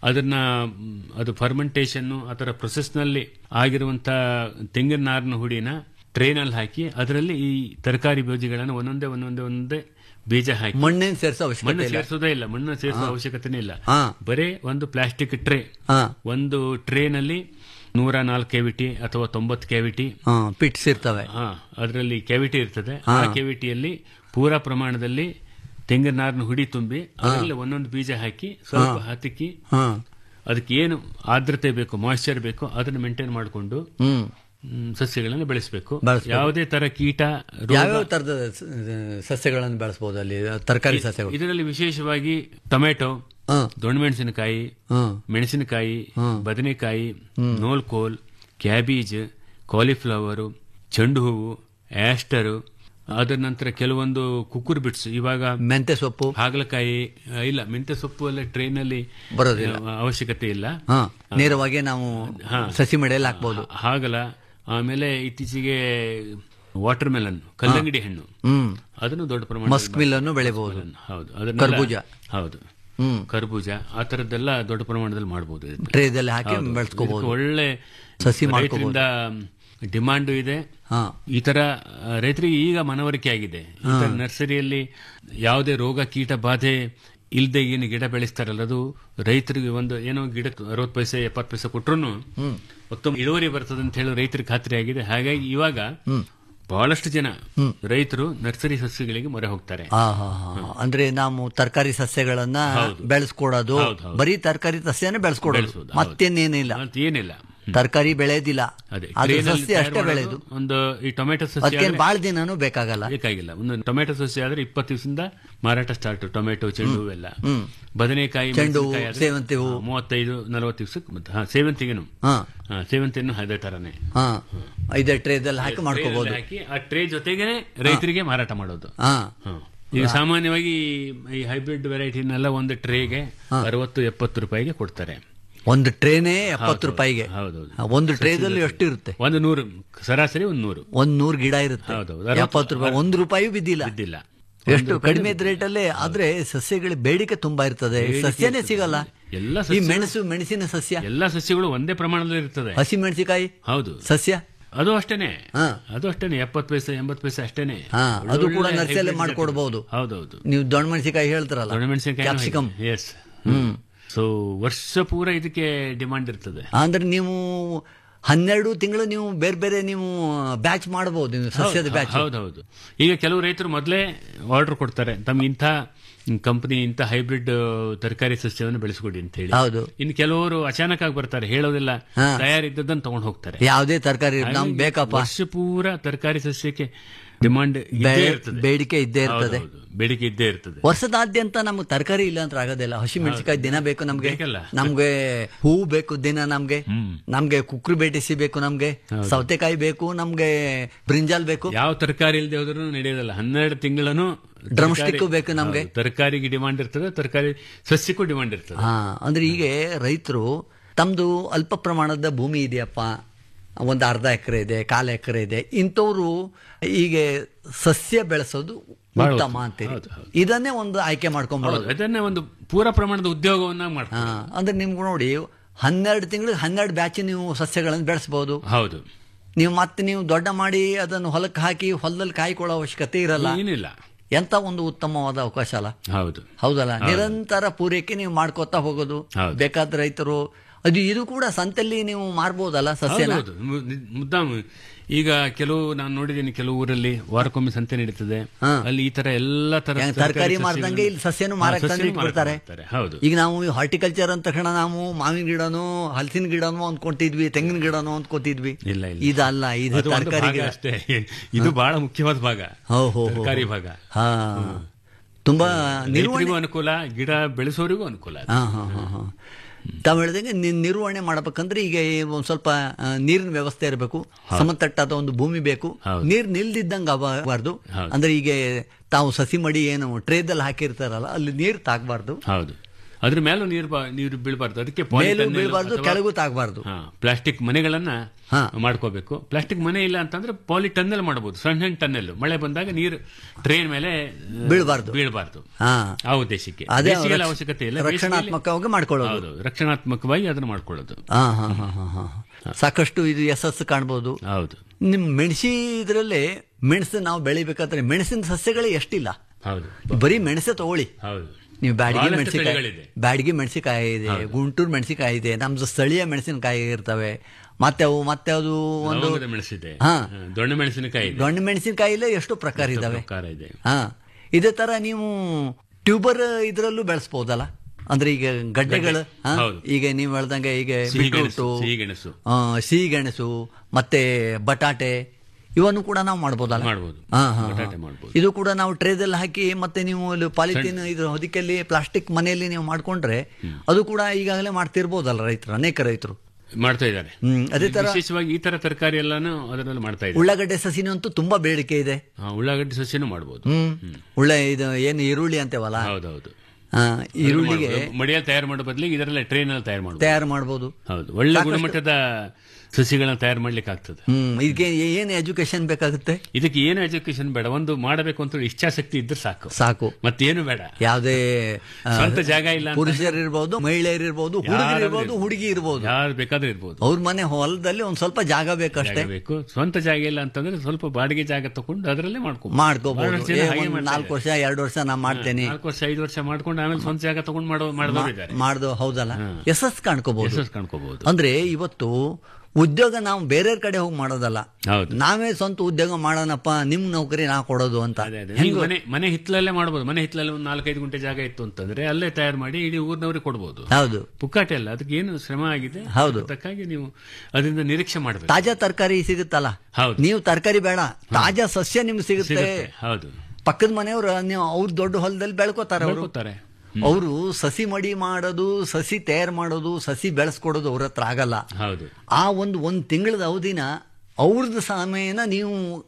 ಅದನ್ನ ಮ್, ಅದು ಫರ್ಮೆಂಟೇಷನ್ ಆ ಥರ ಪ್ರೊಸೆಸ್ನಲ್ಲಿ ಆಗಿರುವಂತ ತೆಂಗಿನ ನಾರಿನ ಹುಡಿನ ಟ್ರೈನಲ್ಲಿ ಹಾಕಿ ಅದರಲ್ಲಿ ಈ ತರಕಾರಿ ಬೀಜಗಳನ್ನು ಒಂದೊಂದೇ ಒಂದೊಂದೇ ಒಂದೊಂದೇ ಬೀಜ ಹಾಕಿ ಮಣ್ಣೇನು ಸೇರಿಸೋ ಮಣ್ಣು ಅವಶ್ಯಕತೆ ಇಲ್ಲ ಸೇರಿಸೋದೇ ಇಲ್ಲ ಮಣ್ಣು ಸೇರಿಸೋ ಅವಶ್ಯಕತೆನೇ ಇಲ್ಲ ಹಾ. ಬರೇ ಒಂದು ಪ್ಲಾಸ್ಟಿಕ್ ಟ್ರೇ ಹಾ. ಒಂದು ಟ್ರೇನಲ್ಲಿ ನೂರ ನಾಲ್ಕು ಕೆವಿಟಿ ಅಥವಾ ತೊಂಬತ್ತು ಕೆವಿಟಿ ಹಾ ಪಿಟ್ಸ್ ಇರ್ತವೆ ಹಾ ಅದರಲ್ಲಿ ಕೆವಿಟಿ ಇರ್ತದೆ ಆ ಕೆವಿಟಿಯಲ್ಲಿ ಪೂರಾ ಪ್ರಮಾಣದಲ್ಲಿ ತೆಂಗಿನ ನಾರಿನ ಹುಡಿ ತುಂಬಿ ಅದರಲ್ಲಿ ಒಂದೊಂದು ಬೀಜ ಹಾಕಿ ಸ್ವಲ್ಪ ಹತ್ತಿಕ್ಕಿ ಹಾ ಅದಕ್ಕೆ ಏನು ಆರ್ದ್ರತೆ ಬೇಕು ಮಾಯಿಶ್ಚರ್ ಬೇಕು ಅದನ್ನು ಮೇಂಟೈನ್ ಮಾಡಿಕೊಂಡು ಹ್ಮ್ ಸಸ್ಯಗಳನ್ನು ಬೆಳೆಸಬೇಕು ಬೆಳೆಸ್ಬೇಕು. ಯಾವುದೇ ತರ ಕೀಟ ರೋಗ ಯಾವ್ಯಾವ ತರದ ಸಸ್ಯಗಳನ್ನು ಬೆಳೆಸಬಹುದು ಅಲ್ಲಿ ತರಕಾರಿ ಸಸ್ಯಗಳು ಇದರಲ್ಲಿ ವಿಶೇಷವಾಗಿ ಟೊಮೆಟೊ ಹಾ ದೊಣ್ಣಮೆಣಸಿನಕಾಯಿ ಹಾ ಮೆಣಸಿನಕಾಯಿ ಬದನೆಕಾಯಿ ನೋಲ್ಕೋಲ್ ಕ್ಯಾಬೀಜ್ ಕಾಲಿಫ್ಲವರು ಚೆಂಡು ಹೂವು ಆಸ್ಟರು ಅದರ ನಂತರ ಕೆಲವೊಂದು ಕುಕ್ಕುರ್ ಬಿಟ್ಸ್ ಇವಾಗ ಮೆಂತೆ ಸೊಪ್ಪು ಹಾಗಲಕಾಯಿ ಆ, ಇಲ್ಲ ಮೆಂತ್ಯ ಸೊಪ್ಪು ಎಲ್ಲ ಟ್ರೈನಲ್ಲಿ ಬರೋದಿಲ್ಲ. ಅವಶ್ಯಕತೆ ಇಲ್ಲ ಹಾ ನೇರವಾಗಿ ನಾವು ಹಾ. ಸಸಿ ಮಳೆಯಲ್ಲಿ ಹಾಕ್ಬಹುದು ಹಾಗಲ ಆಮೇಲೆ ಇತ್ತೀಚೆಗೆ ವಾಟರ್ ಮೆಲನ್ ಕಲ್ಲಂಗಡಿ ಹಣ್ಣು ಹ್ಮ್ ಅದನ್ನು ದೊಡ್ಡ ಪ್ರಮಾಣ ಮಸ್ಕ್ ಮಿಲ್ ಅನ್ನು ಬೆಳಿಬಹುದು ಹೌದು ಅದನ್ನೆಲ್ಲ- ಕರ್ಬೂಜ. ಹೌದು ಹ್ಮ್ ಕರ್ಬೂಜ ಆ ತರದ್ದೆಲ್ಲ ದೊಡ್ಡ ಪ್ರಮಾಣದಲ್ಲಿ ಮಾಡಬಹುದು ಇದನ್ನ. ಟ್ರೇದಲ್ಲಿ ಹಾಕಿ ಹೌದು. ಬೆಳೆಸ್ಕೋಬಹುದು ಇದಕ್ಕೆ ಒಳ್ಳೆ ಸಸಿ ರೈತರಿಂದ ಡಿಮಾಂಡ್ ಇದೆ ಹಾ ಈ ತರ ಆ, ರೈತರಿಗೆ ಈಗ ಮನವರಿಕೆ ಆಗಿದೆ ಈ ತರ ನರ್ಸರಿಯಲ್ಲಿ ಯಾವುದೇ ರೋಗ ಕೀಟ ಬಾಧೆ ಇಲ್ದೆ ಏನು ಗಿಡ ಬೆಳೆಸ್ತಾರಲ್ಲ ಅದು ರೈತರಿಗೆ ಒಂದು ಏನೋ ಗಿಡ ಅರವತ್ತು ಪೈಸೆ ಎಪ್ಪತ್ತು ಪೈಸೆ ಕೊಟ್ರು ಉತ್ತಮ ಇಳುವರಿ ಬರ್ತದೆ ಅಂತ ಹೇಳಿ ರೈತರಿಗೆ ಖಾತ್ರಿ ಆಗಿದೆ ಹಾಗಾಗಿ ಇವಾಗ ಬಹಳಷ್ಟು ಜನ ರೈತರು ನರ್ಸರಿ ಸಸ್ಯಗಳಿಗೆ ಮೊರೆ ಹೋಗ್ತಾರೆ ಆ, ಹಾ, ಹಾ. ಅಂದ್ರೆ ನಾವು ತರಕಾರಿ ಸಸ್ಯಗಳನ್ನ ಬೆಳೆಸ್ಕೊಡೋದು ಹೌದು, ಹೌದು. ಬರೀ ತರಕಾರಿ ಸಸ್ಯನೇ ಬೆಳೆಸ್ಕೊಡೋದು ಬೆಳೆಸೋದು, ಹೌದು. ಮತ್ತೇನೇನಿಲ್ಲ ಅಂತ ಏನಿಲ್ಲ ತರಕಾರಿ ಬೆಳೆಯೋದಿಲ್ಲ ಅದೇ ಅದು ಟ್ರೇನಲ್ಲಿ ಸಸ್ಯ ತಯಾರು ಅಷ್ಟೇ ಮಾಡೋದು ಬೆಳೆಯೋದು ಒಂದು ಈ ಟೊಮೆಟೊ ಸಸ್ಯ ಅದಕ್ಕೇನು ಆದ್ರೆ ಬಾಳ ದಿನನೂ ಬೇಕಾಗಲ್ಲ ಬೇಕಾಗಿಲ್ಲ ಒಂದು ಟೊಮೆಟೊ ಸಸ್ಯ ಆದ್ರೆ ಇಪ್ಪತ್ತು ದಿವಸದಿಂದ ಮಾರಾಟ ಸ್ಟಾರ್ಟ್ ಟೊಮೆಟೊ ಚೆಂಡು ಹೂವೆಲ್ಲ ಬದನೆಕಾಯಿ ಚೆಂಡು ಹೂ, ಮೆಣಸಿನಕಾಯಿ ಆದ್ರೆ, ಸೇವಂತಿ ಹೂ. ಹಾ, ಮೂವತ್ತೈದು ನಲವತ್ತು ದಿವಸಕ್ಕೆ ಮತ್ತೆ ಹಾ, ಸೇವಂತಿಗೆನು ಹಾ ಹಾ, ಸೇವಂತಿಯನ್ನು ಅದೇ ತರನೇ ಹಾ ಇದೇ ಟ್ರೇದಲ್ಲಿ ಹಾಕಿ ಮಾಡ್ಕೋಬಹುದು ಟ್ರೇಯಲ್ಲಿ ಹಾಕಿ ಆ ಟ್ರೇ ಜೊತೆಗೇನೆ ರೈತರಿಗೆ ಮಾರಾಟ ಮಾಡೋದು ಹಾ ಹಾ. ಈಗ ಸಾಮಾನ್ಯವಾಗಿ ಈ ಹೈಬ್ರಿಡ್ ವೆರೈಟಿನೆಲ್ಲ ಒಂದು ಟ್ರೇಗೆ ಅರವತ್ತು ಎಪ್ಪತ್ತು ರೂಪಾಯಿಗೆ ಕೊಡ್ತಾರೆ ಒಂದು ಟ್ರೇನೇ ಎಪ್ಪತ್ತು ರೂಪಾಯಿಗೆ ಹೌದೌದು ಒಂದು ಟ್ರೇದಲ್ಲಿ ಎಷ್ಟು ಇರುತ್ತೆ ಒಂದು ನೂರು ಸರಾಸರಿ ಒಂದು ನೂರು ಒಂದ್ ನೂರ್ ಗಿಡ ಇರುತ್ತೆ ಹೌದೌದು. ಅರವತ್ತು- ಎಪ್ಪತ್ತು ರೂಪಾಯಿ ಒಂದು ರೂಪಾಯಿ ಬಿದ್ದಿಲ್ಲ ಬಿದ್ದಿಲ್ಲ ಎಷ್ಟು ಕಡಿಮೆ ರೇಟಲ್ಲೇ ಆದ್ರೆ ಸಸ್ಯಗಳ ಬೇಡಿಕೆ ತುಂಬಾ ಇರ್ತದೆ ಸಸ್ಯನೇ ಸಿಗಲ್ಲ ಎಲ್ಲ ಈ ಸಸ್ಯ ಮೆಣಸು ಮೆಣಸಿನ ಸಸ್ಯ ಎಲ್ಲ ಸಸ್ಯಗಳು ಒಂದೇ ಪ್ರಮಾಣದಲ್ಲಿ ಇರ್ತದೆ ಹಸಿ ಮೆಣಸಿಕಾಯಿ ಹೌದು ಸಸ್ಯ ಅದು ಅಷ್ಟೇನೆ ಹಾ. ಅದು ಅಷ್ಟೇನೆ ಎಪ್ಪತ್ತು ಪೈಸೆ ಎಂಬತ್ತು ಪೈಸೆ ಅಷ್ಟೇನೆ ಹಾ, ಅದು ಕೂಡ ಒಳ್ಳೊಳ್ಳೆ ನರ್ಸರಿಯಲ್ಲೇ hybrid ಮಾಡ್ಕೊಡ್ಬೋದು. ಜಾತಿ. ಹೌದೌದು ನೀವು ದೊಣ್ಣ ಮೆಣಸಿಕಾಯಿ ಹೇಳ್ತಾರಲ್ಲ ಒಣಮೆಣಸಿನಕಾಯಿ ಕ್ಯಾಪ್ಸಿಕಮ್ ಎಸ್ ಸೊ ವರ್ಷ ಪೂರ ಇದಕ್ಕೆ ಡಿಮಾಂಡ್ ಇರ್ತದೆ ಅಂದ್ರೆ ನೀವು ಹನ್ನೆರಡು ತಿಂಗಳು ನೀವು ಬೇರೆ ಬೇರೆ ನೀವು ಬ್ಯಾಚ್ ಮಾಡಬಹುದು ನೀವು ಸಸ್ಯದ ಬ್ಯಾಚ್ ಹೌದೌದು ಈಗ ಕೆಲವು ರೈತರು ಮೊದಲೇ ಆರ್ಡರ್ ಕೊಡ್ತಾರೆ ತಮ್ಗೆ ಇಂಥ ಕಂಪನಿ ಇಂಥ ಹೈಬ್ರಿಡ್ ತರಕಾರಿ ಸಸ್ಯವನ್ನು ಬೆಳೆಸ್ಕೊಡಿ ಅಂತ ಹೇಳಿ ಹೌದು ಇನ್ನು ಕೆಲವರು ಅಚಾನಕ್ ಆಗಿ ಬರ್ತಾರೆ ಹೇಳೋದಿಲ್ಲ ಹಾ. ತಯಾರಿದ್ದದನ್ನು ತಗೊಂಡು ಹೋಗ್ತಾರೆ ಯಾವುದೇ ತರಕಾರಿ ನಮ್ಗೆ ಹಾಗಾಗಿ ಬೇಕಪ್ಪ ವರ್ಷ ಪೂರ ತರಕಾರಿ ಸಸ್ಯಕ್ಕೆ ಡಿಮಾಂಡ್ ಇದ್ದೇ ಬೇ- ಇರ್ತದೆ ಬೇಡಿಕೆ ಇದ್ದೇ ಇರ್ತದೆ ಹೌದೌದು. ಬೇಡಿಕೆ ಇದ್ದೇ ಇರ್ತದೆ ವರ್ಷದಾದ್ಯಂತ ನಮ್ಗೆ ತರಕಾರಿ ಇಲ್ಲ ಅಂತ ಆಗೋದಿಲ್ಲ ಹಸಿ ಮೆಣಸಿಕಾಯಿ ದಿನ ಬೇಕು ನಮ್ಗೆ ಬೇಕಲ್ಲ. ನಮ್ಗೆ ಹೂ ಬೇಕು ದಿನ ನಮ್ಗೆ ಹ್ಮ್. ನಮ್ಗೆ ಕುಕ್ರು ಬೇಟಿಸಿ ಬೇಕು ನಮ್ಗೆ ಸೌತೆಕಾಯಿ ಬೇಕು ನಮ್ಗೆ ಬ್ರಿಂಜಾಲ್ ಬೇಕು ಯಾವ ತರಕಾರಿ ಇಲ್ಲದೆ ಹೋದ್ರೂ ನಡೆಯೋದಿಲ್ಲ ಹನ್ನೆರಡು ತಿಂಗಳನ್ನು Drum stick ಬೇಕು ನಮ್ಗೆ. ತರಕಾರಿಗೆ ಡಿಮಾಂಡ್ ಇರ್ತದೆ ತರಕಾರಿ ಸಸ್ಯಕ್ಕೂ ಡಿಮಾಂಡ್ ಇರ್ತದೆ ಹಾ ಅಂದ್ರೆ ಈಗ ರೈತರು ತಮ್ದು ಅಲ್ಪ ಪ್ರಮಾಣದ ಭೂಮಿ ಇದೆಯಪ್ಪ ಒಂದು ಅರ್ಧ ಎಕರೆ ಇದೆ ಕಾಲು ಎಕರೆ ಇದೆ ಇಂಥವ್ರು ಈಗ ಸಸ್ಯ ಬೆಳೆಸೋದು ಬಹಳ ಉತ್ತಮ ಉತ್ತಮ. ಅಂತೀರಿ ಹೌದು, ಹೌದು. ಇದನ್ನೇ ಒಂದು ಆಯ್ಕೆ ಮಾಡ್ಕೊಂಡ್ಬಿಡೋದು ಅದನ್ನೇ ಒಂದು ಪೂರ ಪ್ರಮಾಣದ ಉದ್ಯೋಗವನ್ನ ಹಾ ಮಾಡ್ತಾರೆ ಅಂದ್ರೆ ನಿಮ್ಗೆ ನೋಡಿ ಹನ್ನೆರಡು ತಿಂಗಳು ಹನ್ನೆರಡು ಬ್ಯಾಚ್ ನೀವು ಸಸ್ಯಗಳನ್ನು ಬೆಳೆಸಬಹುದು ಹೌದು ನೀವು ಮತ್ತೆ ನೀವು ದೊಡ್ಡ ಮಾಡಿ ಅದನ್ನು ಹೊಲಕ್ಕೆ ಹಾಕಿ ಹೊಲದಲ್ಲಿ ಕಾಯ್ಕೊಳ್ಳೋ ಅವಶ್ಯಕತೆ ಇರಲ್ಲ ಏನಿಲ್ಲ ಎಂತ ಒಂದು ಉತ್ತಮವಾದ ಅವಕಾಶ ಅಲ್ಲ ಹೌದು ಹೌದಲ್ಲ ನಿರಂತರ ಪೂರೈಕೆ ನೀವು ಮಾಡ್ಕೋತಾ ಹೋಗೋದು ಹೌದು. ಬೇಕಾದ ರೈತರು ಅದು ಇದು ಕೂಡ ಸಂತೆಯಲ್ಲಿ ನೀವು ಮಾರ್ಬೋದಲ್ಲ ಸಸ್ಯನ ಹೌದು ಮುದ್ದಾಮ್ ಈಗ ಕೆಲವು ನಾನು ನೋಡಿದ್ದೀನಿ ಕೆಲವು ಊರಲ್ಲಿ ವಾರಕ್ಕೊಮ್ಮೆ ಸಂತೆ ನಡೀತದೆ ಹಾ. ಅಲ್ಲಿ ಈ ತರ ಎಲ್ಲಾ ತರ ಹೆಂಗ್ ತರಕಾರಿ ಮಾರ್ದಂಗೆ ಇಲ್ಲಿ ಸಸ್ಯನು ಮಾರಕ್ ತಂದು ಇಟ್ಬಿಡ್ತಾರೆ ಹೌದು ಈಗ ನಾವು ಹಾರ್ಟಿಕಲ್ಚರ್ ಅಂತ ತಕ್ಷಣ ನಾವು ಮಾವಿನ ಗಿಡನೋ ಹಲಸಿನ ಗಿಡನೋ ಅಂದ್ಕೊತಿದ್ವಿ ತೆಂಗಿನ ಗಿಡನೋ ಅಂದ್ಕೊತಿದ್ವಿ ಇಲ್ಲ, ಇಲ್ಲ. ಇದಲ್ಲ ಇದು ಅದು ಒಂದು ತರಕಾರಿ ಭಾಗ ಗಿಡ ಅಷ್ಟೇ ಇದು ಬಹಳ ಮುಖ್ಯವಾದ ಭಾಗ ಹೋ, ಹೋ, ಹೋ. ತರಕಾರಿ ಭಾಗ ಹಾ ತುಂಬಾ ನಿರ್ವಹಣೆ ರೈತರಿಗೂ ಅನುಕೂಲ ಗಿಡ ಬೆಳೆಸೋರಿಗೂ ಅನುಕೂಲ ಅದು. ಹಾ ಹಾ ಹಾ ಹಾ ತಾವು ಹೇಳಿದಂಗೆ ನಿ- ನಿರ್ವಹಣೆ ಮಾಡ್ಬೇಕಂದ್ರೆ ಈಗ ಈ ಒಂದ್ ಸ್ವಲ್ಪ ಆ, ನೀರಿನ ವ್ಯವಸ್ಥೆ ಇರಬೇಕು ಸಮತಟ್ಟಾದ ಒಂದು ಭೂಮಿ ಬೇಕು ಹೌದು. ನೀರ್ ನಿಲ್ದಿದ್ದಂಗೆ ಆಗಬಾರ್ದು ಹೌದು. ಅಂದ್ರೆ ಈಗ ತಾವು ಸಸಿ ಮಡಿ ಏನು ಟ್ರೇದಲ್ಲಿ ಹಾಕಿರ್ತಾರಲ್ಲ ಅಲ್ಲಿ ನೀರು ತಾಗಬಾರ್ದು ಹೌದು ಅದ್ರ ಮೇಲೂ ನೀರು ಬಾ- ನೀರು ಬೀಳಬಾರ್ದು ಅದಕ್ಕೆ ಮೇಲೂ polytunnel ಬೀಳಬಾರ್ದು ಅಥವಾ- ಕೆಳಗೂ ತಾಗಬಾರ್ದು ಹಾ ಪ್ಲಾಸ್ಟಿಕ್ ಮನೆಗಳನ್ನ ಹಾ. ಮಾಡ್ಕೋಬೇಕು ಪ್ಲಾಸ್ಟಿಕ್ ಮನೆ ಇಲ್ಲ ಅಂತಂದ್ರೆ ಪಾಲಿ ಟನ್ನಲ್ ಮಾಡಬಹುದು ಸಣ್ಣ ಸಣ್ಣ ಟನ್ನಲ್ ಮಳೆ ಬಂದಾಗ ನೀರು ಟ್ರೈನ್ ಮೇಲೆ ಆ, ಬೀಳ್ಬಾರ್ದು. ಬೀಳಬಾರ್ದು ಹಾ ಆ ಉದ್ದೇಶಕ್ಕೆ ಅದೇ ಬೇಸಿಗೆಯಲ್ಲಿ ರಕ್ಷ- ಅವಶ್ಯಕತೆ ಇಲ್ಲ ಬೇಸಿಗೆಯಲ್ಲಿ- ರಕ್ಷಣಾತ್ಮಕವಾಗಿ ಮಾಡ್ಕೊಳ್ಳೋದು ಹೌದು ರಕ್ಷಣಾತ್ಮಕವಾಗಿ ಅದನ್ನ ಮಾಡ್ಕೊಳ್ಳೋದು ಹಾ ಹಾ ಹಾ ಹಾ ಹಾ ಸಾಕಷ್ಟು ಇದು ಯಶಸ್ಸು ಕಾಣ್ಬೋದು ಹೌದು ನಿಮ್ ಮೆಣಸಿ ಇದರಲ್ಲಿ ಮೆಣಸು ನಾವು ಬೆಳಿಬೇಕಾದ್ರೆ ಮೆಣಸಿನ ಸಸ್ಯಗಳೇ ಎಷ್ಟಿಲ್ಲ ಹೌದು ಬರೀ ಮೆಣಸೆ ತಗೊಳ್ಳಿ ಹೌದು ನೀವು ಬ್ಯಾಡಗಿ ಬಹಳಷ್ಟು ಮೆಣಸಿನಕಾಯಿ ತಳಿಗಳಿದೆ. ಬ್ಯಾಡಗಿ ಮೆಣಸಿನಕಾಯಿ ಇದೆ ಗುಂಟೂರು ಮೆಣಸಿನಕಾಯಿ ಇದೆ ನಮ್ದು ಸ್ಥಳೀಯ ಮೆಣಸಿನಕಾಯಿ ಇರ್ತವೆ ಮತ್ತೆ ಅವು ಮತ್ತೆ ಅದು ಒಂದು ಲವಂಗದ ಮೆಣಸಿದೆ ಹಾ. ಹಾ, ದೊಣ್ಣೆ ಮೆಣಸಿನಕಾಯಿ ಇದೆ ದೊಣ್ಣೆ ಮೆಣಸಿನಕಾಯಿಲೇ ಎಷ್ಟು ಪ್ರಕಾರ ಇದಾವೆ ಪ್ರಕಾರ ಇದೆ ಹಾ ಇದೇ ತರ ನೀವು ಟ್ಯೂಬರ್ ಇದರಲ್ಲೂ ಬೆಳೆಸ್ಬೋದಲ್ಲ ಅಂದ್ರೆ ಈಗ ಗಡ್ಡೆಗಳು ಹಾ? ಹೌದು. ಈಗ ನೀವು ಹೇಳ್ದಂಗೆ ಈಗ ಸಿಹಿಗೆಣಸು, ಬೀಟ್ರೂಟು ಸಿಹಿಗೆಣಸು. ಆ, ಸಿಹಿಗೆಣಸು ಮತ್ತೆ ಬಟಾಟೆ ಇವನ್ನು ಕೂಡ ನಾವು ಮಾಡ್ಬೋದಲ್ಲ ಮಾಡ್ಬೋದು. ಹಾ, ಹಾ, ಹಾ. ಬಟಾಟೆ ಮಾಡ್ಬೋದು. ಇದು ಕೂಡ ನಾವು ಟ್ರೇದಲ್ಲಿ ಹಾಕಿ ಮತ್ತೆ ನೀವು ಪಾಲಿಥೀನ್ ಇದು ಹೊದಿಕೆಯಲ್ಲಿ ಪ್ಲಾಸ್ಟಿಕ್ ಮನೆಯಲ್ಲಿ ನೀವು ಮಾಡ್ಕೊಂಡ್ರೆ ಅದು ಕೂಡ ಈಗಾಗಲೇ ಮಾಡ್ತಿರ್ಬೋದಲ್ಲ ರೈತರು ಅನೇಕ ರೈತರು ಮಾಡ್ತಾ ಇದ್ದಾರೆ ಹ್ಮ್ ಅದೇ ತರ ವಿಶೇಷವಾಗಿ ಈ ತರ ತರಕಾರಿ ಎಲ್ಲಾನು ಅದರಲ್ಲಿ ಮಾಡ್ತಾ ಇದ್ದಾರೆ ಉಳ್ಳಾಗಡ್ಡೆ ಸಸಿನೂ ಅಂತೂ ತುಂಬಾ ಬೇಡಿಕೆ ಇದೆ ಹಾ, ಉಳ್ಳಾಗಡ್ಡಿ ಸಸ್ಯನೂ ಮಾಡ್ಬೋದು ಹ್ಮ್ ಉಳ್ಳ ಇದು ಏನು ಈರುಳ್ಳಿ ಅಂತೇವಲ್ಲ ಹೌದೌದು ಆ, ಈರುಳ್ಳಿಗೆ ಮಡಿಯಲ್ಲಿ ತಯಾರು ಮಾಡೋ ಬದಲಿಗೆ ಇದರಲ್ಲೇ ಟ್ರೈನ್ ಅಲ್ಲಿ ತಯಾರು ಮಾಡಬಹುದು ತಯಾರು ಮಾಡ್ಬೋದು ಹೌದು ಒಳ್ಳೆ ಗುಣಮಟ್ಟದ ಸಸಿಗಳನ್ನ ತಯಾರು ಮಾಡ್ಲಿಕ್ಕೆ ಆಗ್ತದೆ ಹ್ಮ್ ಇದಕ್ಕೆ ಏನು ಎಜುಕೇಶನ್ ಬೇಕಾಗುತ್ತೆ ಇದಕ್ಕೆ ಏನು ಎಜುಕೇಶನ್ ಬೇಡ ಒಂದು ಮಾಡಬೇಕು ಅಂತ ಇಚ್ಛಾಶಕ್ತಿ ಇದ್ರೆ ಸಾಕು ಸಾಕು ಮತ್ತೇನು ಬೇಡ ಯಾವುದೇ ಆ, ಸ್ವಂತ ಜಾಗ ಇಲ್ಲ ಅಂತ ಪುರುಷರು ಇರ್ಬೋದು ಮಹಿಳೆಯರು ಇರ್ಬೋದು ಹುಡುಗರು ಇರ್ಬೋದು ಹುಡುಗಿ ಇರ್ಬೋದು ಯಾರು ಬೇಕಾದ್ರೂ ಇರ್ಬೋದು ಅವ್ರ ಮನೆ ಹೊಲದಲ್ಲಿ ಒಂದ್ ಸ್ವಲ್ಪ ಜಾಗ ಬೇಕಷ್ಟೇ ಜಾಗ ಬೇಕು ಸ್ವಂತ ಜಾಗ ಇಲ್ಲ ಅಂತಂದ್ರೆ ಸ್ವಲ್ಪ ಬಾಡಿಗೆ ಜಾಗ ತಗೊಂಡು ಅದರಲ್ಲೇ ಮಾಡ್ಕೊ ಮಾಡ್ಕೋಬಹುದು ಬಹಳಷ್ಟು ಜನ ಹಾಗೆ ಮಾಡ್ತಾ ನಾಲ್ಕು ವರ್ಷ ಎರಡು ವರ್ಷ ನಾ ಮಾಡ್ತೇನೆ ನಾಲ್ಕು ವರ್ಷ ಐದು ವರ್ಷ ಮಾಡ್ಕೊಂಡು ಆಮೇಲೆ ಸ್ವಂತ ಜಾಗ ತಗೊಂಡು ಮಾಡೋ ಮಾಡಿದವರು ಇದ್ದಾರೆ ಮಾಡ್ದು ಹೌದಲ್ಲ ಯಶಸ್ ಕಾಣ್ಕೋಬಹುದು ಯಶಸ್ಸು ಕಾಣ್ಕೋಬಹುದು ಅಂದ್ರೆ ಇವತ್ತು ಉದ್ಯೋಗ ನಾವು ಬೇರೆಯವ್ರ ಕಡೆ ಹೋಗಿ ಮಾಡೋದಲ್ಲ ಹೌದು ನಾವೇ ಸ್ವಂತ ಉದ್ಯೋಗ ಮಾಡೋಣಪ್ಪ ನಿಮ್ ನೌಕರಿ ನಾ ಕೊಡೋದು ಅಂತ ಅದೇ ಅದೇ ನೀವು ಮನೆ ಮನೆ ಹಿತ್ತಲಲ್ಲೇ ಮಾಡ್ಬೋದು ಮನೆ ಹಿತ್ತಲಲ್ಲಿ ಒಂದು ನಾಲ್ಕೈದು ಗುಂಟೆ ಜಾಗ ಇತ್ತು ಅಂತಂದ್ರೆ ಅಲ್ಲೇ ತಯಾರು ಮಾಡಿ ಇಡೀ ಊರಿನವ್ರಿಗೆ ಕೊಡ್ಬೋದು ಹೌದು ಪುಕ್ಕಾಟೆ ಅಲ್ಲ ಅದಕ್ಕೆ ಏನು ಶ್ರಮ ಆಗಿದೆ ಹೌದು. ಅದಕ್ಕಾಗಿ ನೀವು ಅದರಿಂದ ನಿರೀಕ್ಷೆ ಮಾಡಬೇಕು ತಾಜಾ ತರಕಾರಿ ಸಿಗುತ್ತಲ್ಲ ಹೌದು ನೀವು ತರಕಾರಿ ಬೇಡ ತಾಜಾ ಸಸ್ಯ ನಿಮ್ಗೆ ಸಿಗುತ್ತೆ ಸಿಗುತ್ತೆ ಹೌದು ಪಕ್ಕದ ಮನೆಯವರು ನೀವು ಅವ್ರ ದೊಡ್ಡ ಹೊಲದಲ್ಲಿ ಬೆಳ್ಕೋತಾರೆ ಅವರು ಬೆಳ್ಕೊತಾರೆ ಅವರು ಸಸಿ ಮಡಿ ಮಾಡೋದು ಸಸಿ ತಯಾರು ಮಾಡೋದು ಸಸಿ ಬೆಳೆಸ್ಕೊಡೋದು ಅವ್ರ ಹತ್ರ ಆಗಲ್ಲ ಹೌದು ಆ ಒಂದು ಒಂದು ತಿಂಗಳದ ಅವಧಿನ ಅವ್ರದ್ದು ಸಮಯನ ನೀವು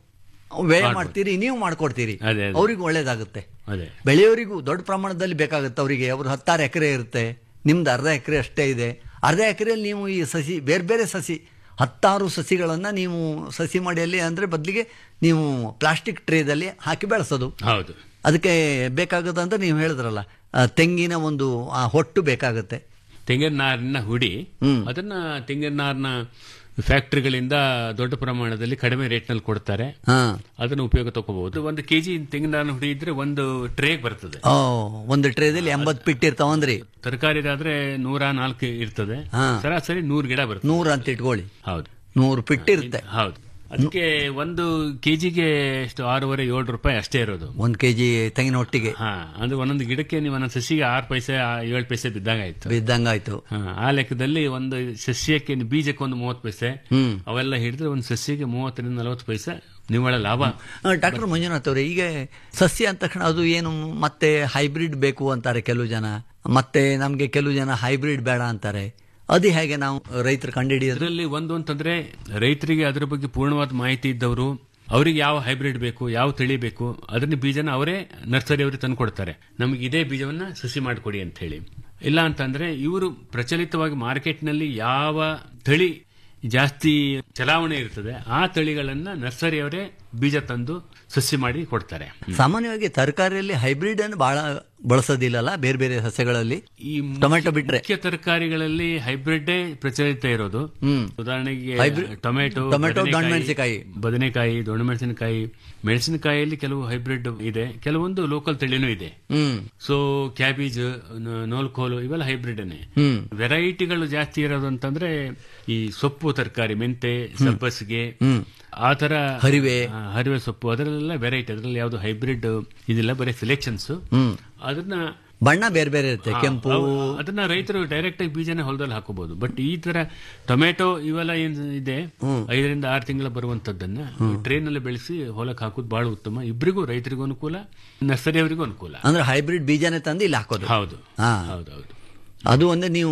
ವ್ಯಯ ಮಾಡ್ತೀರಿ ನೀವು ಮಾಡ್ಕೊಡ್ತೀರಿ ಅದೇ, ಅದೇ. ಅವ್ರಿಗೆ ಒಳ್ಳೇದಾಗುತ್ತೆ ಅದೇ ಬೆಳೆಯೋರಿಗೂ ದೊಡ್ಡ ಪ್ರಮಾಣದಲ್ಲಿ ಬೇಕಾಗುತ್ತೆ ಅವರಿಗೆ ಅವ್ರು ಹತ್ತಾರು ಎಕರೆ ಇರುತ್ತೆ ನಿಮ್ದು ಅರ್ಧ ಎಕರೆ ಅಷ್ಟೇ ಇದೆ ಅರ್ಧ ಎಕರೆಯಲ್ಲಿ ನೀವು ಈ ಸಸಿ ಬೇರೆ ಬೇರೆ ಸಸಿ ಹತ್ತಾರು ಸಸಿಗಳನ್ನು ನೀವು ಸಸಿ ಮಾಡಿಯಲ್ಲಿ ಅಂದರೆ ಬದಲಿಗೆ ನೀವು ಪ್ಲಾಸ್ಟಿಕ್ ಟ್ರೇದಲ್ಲಿ ಹಾಕಿ ಬೆಳೆಸೋದು ಹೌದು ಅದಕ್ಕೆ ಬೇಕಾಗೋದಂತ ನೀವು ಹೇಳಿದ್ರಲ್ಲ ಆ, ತೆಂಗಿನ ಒಂದು ಆ ಹೊಟ್ಟು ಬೇಕಾಗುತ್ತೆ ತೆಂಗಿನ ನಾರಿನ ಹುಡಿ ಹ್ಮ್. ಅದನ್ನ ತೆಂಗಿನ ನಾರಿನ ಫ್ಯಾಕ್ಟರಿಗಳಿಂದ ದೊಡ್ಡ ಪ್ರಮಾಣದಲ್ಲಿ ಕಡಿಮೆ ರೇಟ್ನಲ್ಲಿ ಕೊಡ್ತಾರೆ ಹಾ ಅದನ್ನು ಉಪಯೋಗ ತಗೋಬಹುದು ಒಂದು ಕೆಜಿ ತೆಂಗಿನ ನಾರಿನ ಹುಡಿ ಇದ್ರೆ ಒಂದು ಟ್ರೇಗ್ ಬರ್ತದೆ ಓ ಒಂದು ಟ್ರೇದಲ್ಲಿ ಎಂಬತ್ತು ಪಿಟ್ ಇರ್ತಾವಂದ್ರಿ ತರಕಾರಿದಾದ್ರೆ ನೂರ ನಾಲ್ಕು ಇರ್ತದೆ ಹಾ. ಸರಾಸರಿ ನೂರು ಗಿಡ ಬರ್ತದೆ ನೂರು ಅಂತ ಇಟ್ಕೊಳ್ಳಿ ಹೌದು ನೂರು ಪಿಟ್ ಇರುತ್ತೆ ಹೌದು ಅದಕ್ಕೆ ಒಂದು ಕೆಜಿಗೆ ಎಷ್ಟು ಆರೂವರೆ ಏಳು ರೂಪಾಯಿ ಅಷ್ಟೇ ಇರೋದು ಒಂದು ಕೆ ಜಿ ತೆಂಗಿನ ಹೊಟ್ಟಿಗೆ ಹಾ ಅಂದ್ರೆ ಒಂದೊಂದು ಗಿಡಕ್ಕೆ ನೀವು ಒಂದೊಂದು ಸಸಿಗೆ ಆರು ಪೈಸೆ ಆ- ಏಳು ಪೈಸೆ ಬಿದ್ದಾಗ ಆಯ್ತು ಬಿದ್ದಂಗಾಯ್ತು ಹಾ, ಆ ಲೆಕ್ಕದಲ್ಲಿ ಒಂದು ಸಸ್ಯಕ್ಕೆ ಬೀಜಕ್ಕೆ ಒಂದು ಮೂವತ್ತು ಪೈಸೆ ಹ್ಮ್ ಅವೆಲ್ಲ ಹಿಡಿದ್ರೆ ಒಂದು ಸಸ್ಯಕ್ಕೆ ಮೂವತ್ತರಿಂದ ನಲವತ್ತು ಪೈಸೆ ನಿವ್ವಳ ಲಾಭ ಡಾಕ್ಟರ್ ಮಂಜುನಾಥ್ ಅವರೇ ಈಗ ಸಸ್ಯ ಅಂದ ತಕ್ಷಣ ಅದು ಏನು ಮತ್ತೆ ಹೈಬ್ರಿಡ್ ಬೇಕು ಅಂತಾರೆ ಕೆಲವು ಜನ ಮತ್ತೆ ನಮಗೆ ಕೆಲವು ಜನ ಹೈಬ್ರಿಡ್ ಬೇಡ ಅಂತಾರೆ ಅದು ಹೇಗೆ ನಾವು ರೈತರು ಕಂಡುಹಿಡಿಯೋದು ಅದರಲ್ಲಿ ಒಂದು ಅಂತಂದ್ರೆ ರೈತರಿಗೆ ಅದರ ಬಗ್ಗೆ ಪೂರ್ಣವಾದ ಮಾಹಿತಿ ಇದ್ದವರು ಅವರಿಗೆ ಯಾವ ಹೈಬ್ರಿಡ್ ಬೇಕು ಯಾವ ತಳಿ ಬೇಕು ಅದನ್ನ ಬೀಜನ ಅವರೇ ನರ್ಸರಿ ಅವರಿಗೆ ತಂದು ಕೊಡ್ತಾರೆ ನಮಗೆ ಇದೇ ಬೀಜವನ್ನ ಸಸಿ ಮಾಡಿಕೊಡಿ ಅಂತ ಹೇಳಿ ಇಲ್ಲ ಅಂತಂದ್ರೆ ಇವರು ಪ್ರಚಲಿತವಾಗಿ ಮಾರ್ಕೆಟ್ನಲ್ಲಿ ಯಾವ ತಳಿ ಜಾಸ್ತಿ ಚಲಾವಣೆ ಇರ್ತದೆ ಆ ತಳಿಗಳನ್ನ ನರ್ಸರಿ ಅವರೇ ಬೀಜ ತಂದು ಸಸಿ ಮಾಡಿ ಕೊಡ್ತಾರೆ ಸಾಮಾನ್ಯವಾಗಿ ತರಕಾರಿಯಲ್ಲಿ ಹೈಬ್ರಿಡ್ ಅನ್ನು ಬಹಳ ಬಳಸೋದಿಲ್ಲಲ್ಲ ಬೇರೆ ಬೇರೆ ಸಸ್ಯಗಳಲ್ಲಿ ಈ ಟೊಮೆಟೊ ಬಿಟ್ರೆ ಮುಖ್ಯ ತರಕಾರಿಗಳಲ್ಲಿ ಹೈಬ್ರಿಡ್ ಪ್ರಚಲಿತ ಇರೋದು ಹ್ಮ್ ಉದಾಹರಣೆಗೆ Hybrid- ಟೊಮೆಟೊ ಟೊಮೆಟೊ, ಬದನೆಕಾಯಿ, ದೊಣ್ಣಮೆಣಸಿನಕಾಯಿ. ಬದನೆಕಾಯಿ ದೊಣ್ಣಮೆಣಸಿನಕಾಯಿ ಮೆಣಸಿನಕಾಯಿಯಲ್ಲಿ ಕೆಲವು ಹೈಬ್ರಿಡ್ ಇದೆ ಕೆಲವೊಂದು ಲೋಕಲ್ ತಳಿನೂ ಇದೆ ಹ್ಮ್ ಸೊ ಕ್ಯಾಬೇಜ್ ನೋಲ್ಕೋಲು ಇವೆಲ್ಲ ಹೈಬ್ರಿಡ್ ಹ್ಮ್ ವೆರೈಟಿಗಳು ಜಾಸ್ತಿ ಇರೋದು ಅಂತಂದ್ರೆ ಈ ಸೊಪ್ಪು ತರಕಾರಿ ಮೆಂತೆ ಸಬ್ಬಸಿಗೆ ಹ್ಮ್ ಆ ತರ ಹರಿವೆ. ಆ, ಹರಿವೆ ಸೊಪ್ಪು ಅದರಲ್ಲೆಲ್ಲ ವೆರೈಟಿ ಅದರಲ್ಲಿ ಯಾವುದು ಹೈಬ್ರಿಡ್ ಇದಿಲ್ಲ ಬರೀ ಸಿಲೆಕ್ಷನ್ಸ್ ಹ್ಮ್ ಅದನ್ನ ಬಣ್ಣ ಬೇರೆ ಬೇರೆ ಇರುತ್ತೆ ಹಾ, ಕೆಂಪು ಅವು- ಅದನ್ನ ರೈತರು ಡೈರೆಕ್ಟ್ ಆಗಿ ಬೀಜನ ಹೊಲದಲ್ಲಿ ಹಾಕೋಬಹುದು ಬಟ್ ಈ ತರ ಟೊಮೆಟೊ ಇವೆಲ್ಲ ಏನ್ ಇದೆ ಐದರಿಂದ ಆರು ತಿಂಗಳ ಬರುವಂತದ್ದನ್ನ ಟ್ರೈನ್ ಅಲ್ಲಿ ಬೆಳೆಸಿ ಹೊಲಕ್ಕೆ ಹಾಕೋದು ಬಹಳ ಉತ್ತಮ ಇಬ್ಬರಿಗೂ ರೈತರಿಗೂ ಅನುಕೂಲ ನರ್ಸರಿ ಅವರಿಗೂ ಅನುಕೂಲ ಅಂದ್ರೆ ಹೈಬ್ರಿಡ್ ಬೀಜನೇ ತಂದು ಇಲ್ಲಿ ಹಾಕೋದು ಹೌದು ಹಾ ಹೌದೌದು ಅದು ಒಂದೇ ನೀವು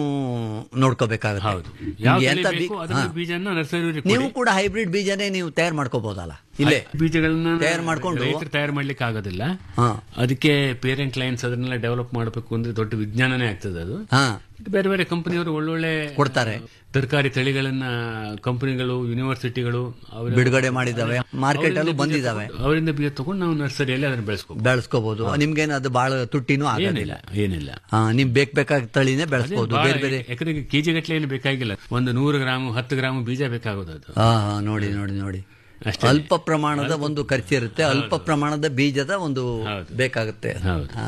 ನೋಡ್ಕೋಬೇಕಾಗುತ್ತೆ ಹೌದು ಯಾವ ನಿಮ್ಗೆ ತಳಿ ಎಂತ ಬೇಕು ಬಿ- ಅದನ್ನ ಹಾ. ಬೀಜನ ನರ್ಸರಿ ನೀವು ಕೂಡ ಹೈಬ್ರಿಡ್ ಬೀಜನೇ ನೀವು ತಯಾರು ಮಾಡ್ಕೋಬಹುದಲ್ಲ ಇಲ್ಲೇ ಬೀಜಗಳನ್ನ ತಯಾರು ಮಾಡ್ಕೊಂಡು ರೈತರು ತಯಾರು ಮಾಡ್ಲಿಕ್ಕೆ ಆಗೋದಿಲ್ಲ ಹಾ ಅದಕ್ಕೆ ಪೇರೆಂಟ್ ಲೈನ್ಸ್ ಅದನ್ನೆಲ್ಲ ಡೆವಲಪ್ ಮಾಡಬೇಕು ಅಂದ್ರೆ ದೊಡ್ಡ ವಿಜ್ಞಾನನೇ ಆಗ್ತದೆ ಅದು ಹಾ ಬೇರೆ ಬೇರೆ ಕಂಪನಿಯವರು ಒಳ್ಳೊಳ್ಳೆ ಕೊಡ್ತಾರೆ. ತರಕಾರಿ ತಳಿಗಳನ್ನ ಕಂಪನಿಗಳು ಯೂನಿವರ್ಸಿಟಿಗಳು ಅವರ- ಬಿಡುಗಡೆ ಮಾಡಿದಾವೆ ಮಾರ್ಕೆಟ್ ಅಲ್ಲೂ ಅವರಿಂದ ಬೀಜ ಬಂದಿದಾವೆ ತಗೊಂಡು- ಅವರಿಂದ ಬೀಜ ತಗೊಂಡು ನಾವು ನರ್ಸರಿಯಲ್ಲಿ ಅದನ್ನ ಬೆಳೆಸ್ಕೋಬಹುದು ಬೆಳೆಸ್ಕೋಬಹುದು ನಿಮ್ಗೇನು ಅದು ಬಹಳ ತುಟ್ಟಿನೂ ಆಗೋದಿಲ್ಲ ಏನಿಲ್ಲ ಏನಿಲ್ಲ ಹಾ ನಿಮ್ ಬೇಕ್ ಬೇಕಾದ ತಳಿನೇ ಬೆಳೆಸ್ಬೋದು ಬೇರೆ ಬೇರೆ ಎಕರೆಗೆ ಕೆಜಿ ಗಟ್ಟಲೆ ಏನು ಬೇಕಾಗಿಲ್ಲ ಒಂದು ನೂರು ಗ್ರಾಮ್ ಹತ್ತು ಗ್ರಾಮ್ ಬೀಜ ಬೇಕಾಗೋದು ಅದು ಹಾ ಹಾ ನೋಡಿ ನೋಡಿ ನೋಡಿ ಅಷ್ಟೇ. ಅಲ್ಪ ಪ್ರಮಾಣದ ಒಂದು ಖರ್ಚಿರುತ್ತೆ ಅಲ್ಪ ಪ್ರಮಾಣದ ಬೀಜದ ಒಂದು ಹೌದು. ಬೇಕಾಗುತ್ತೆ ಹೌದು. ಹಾ.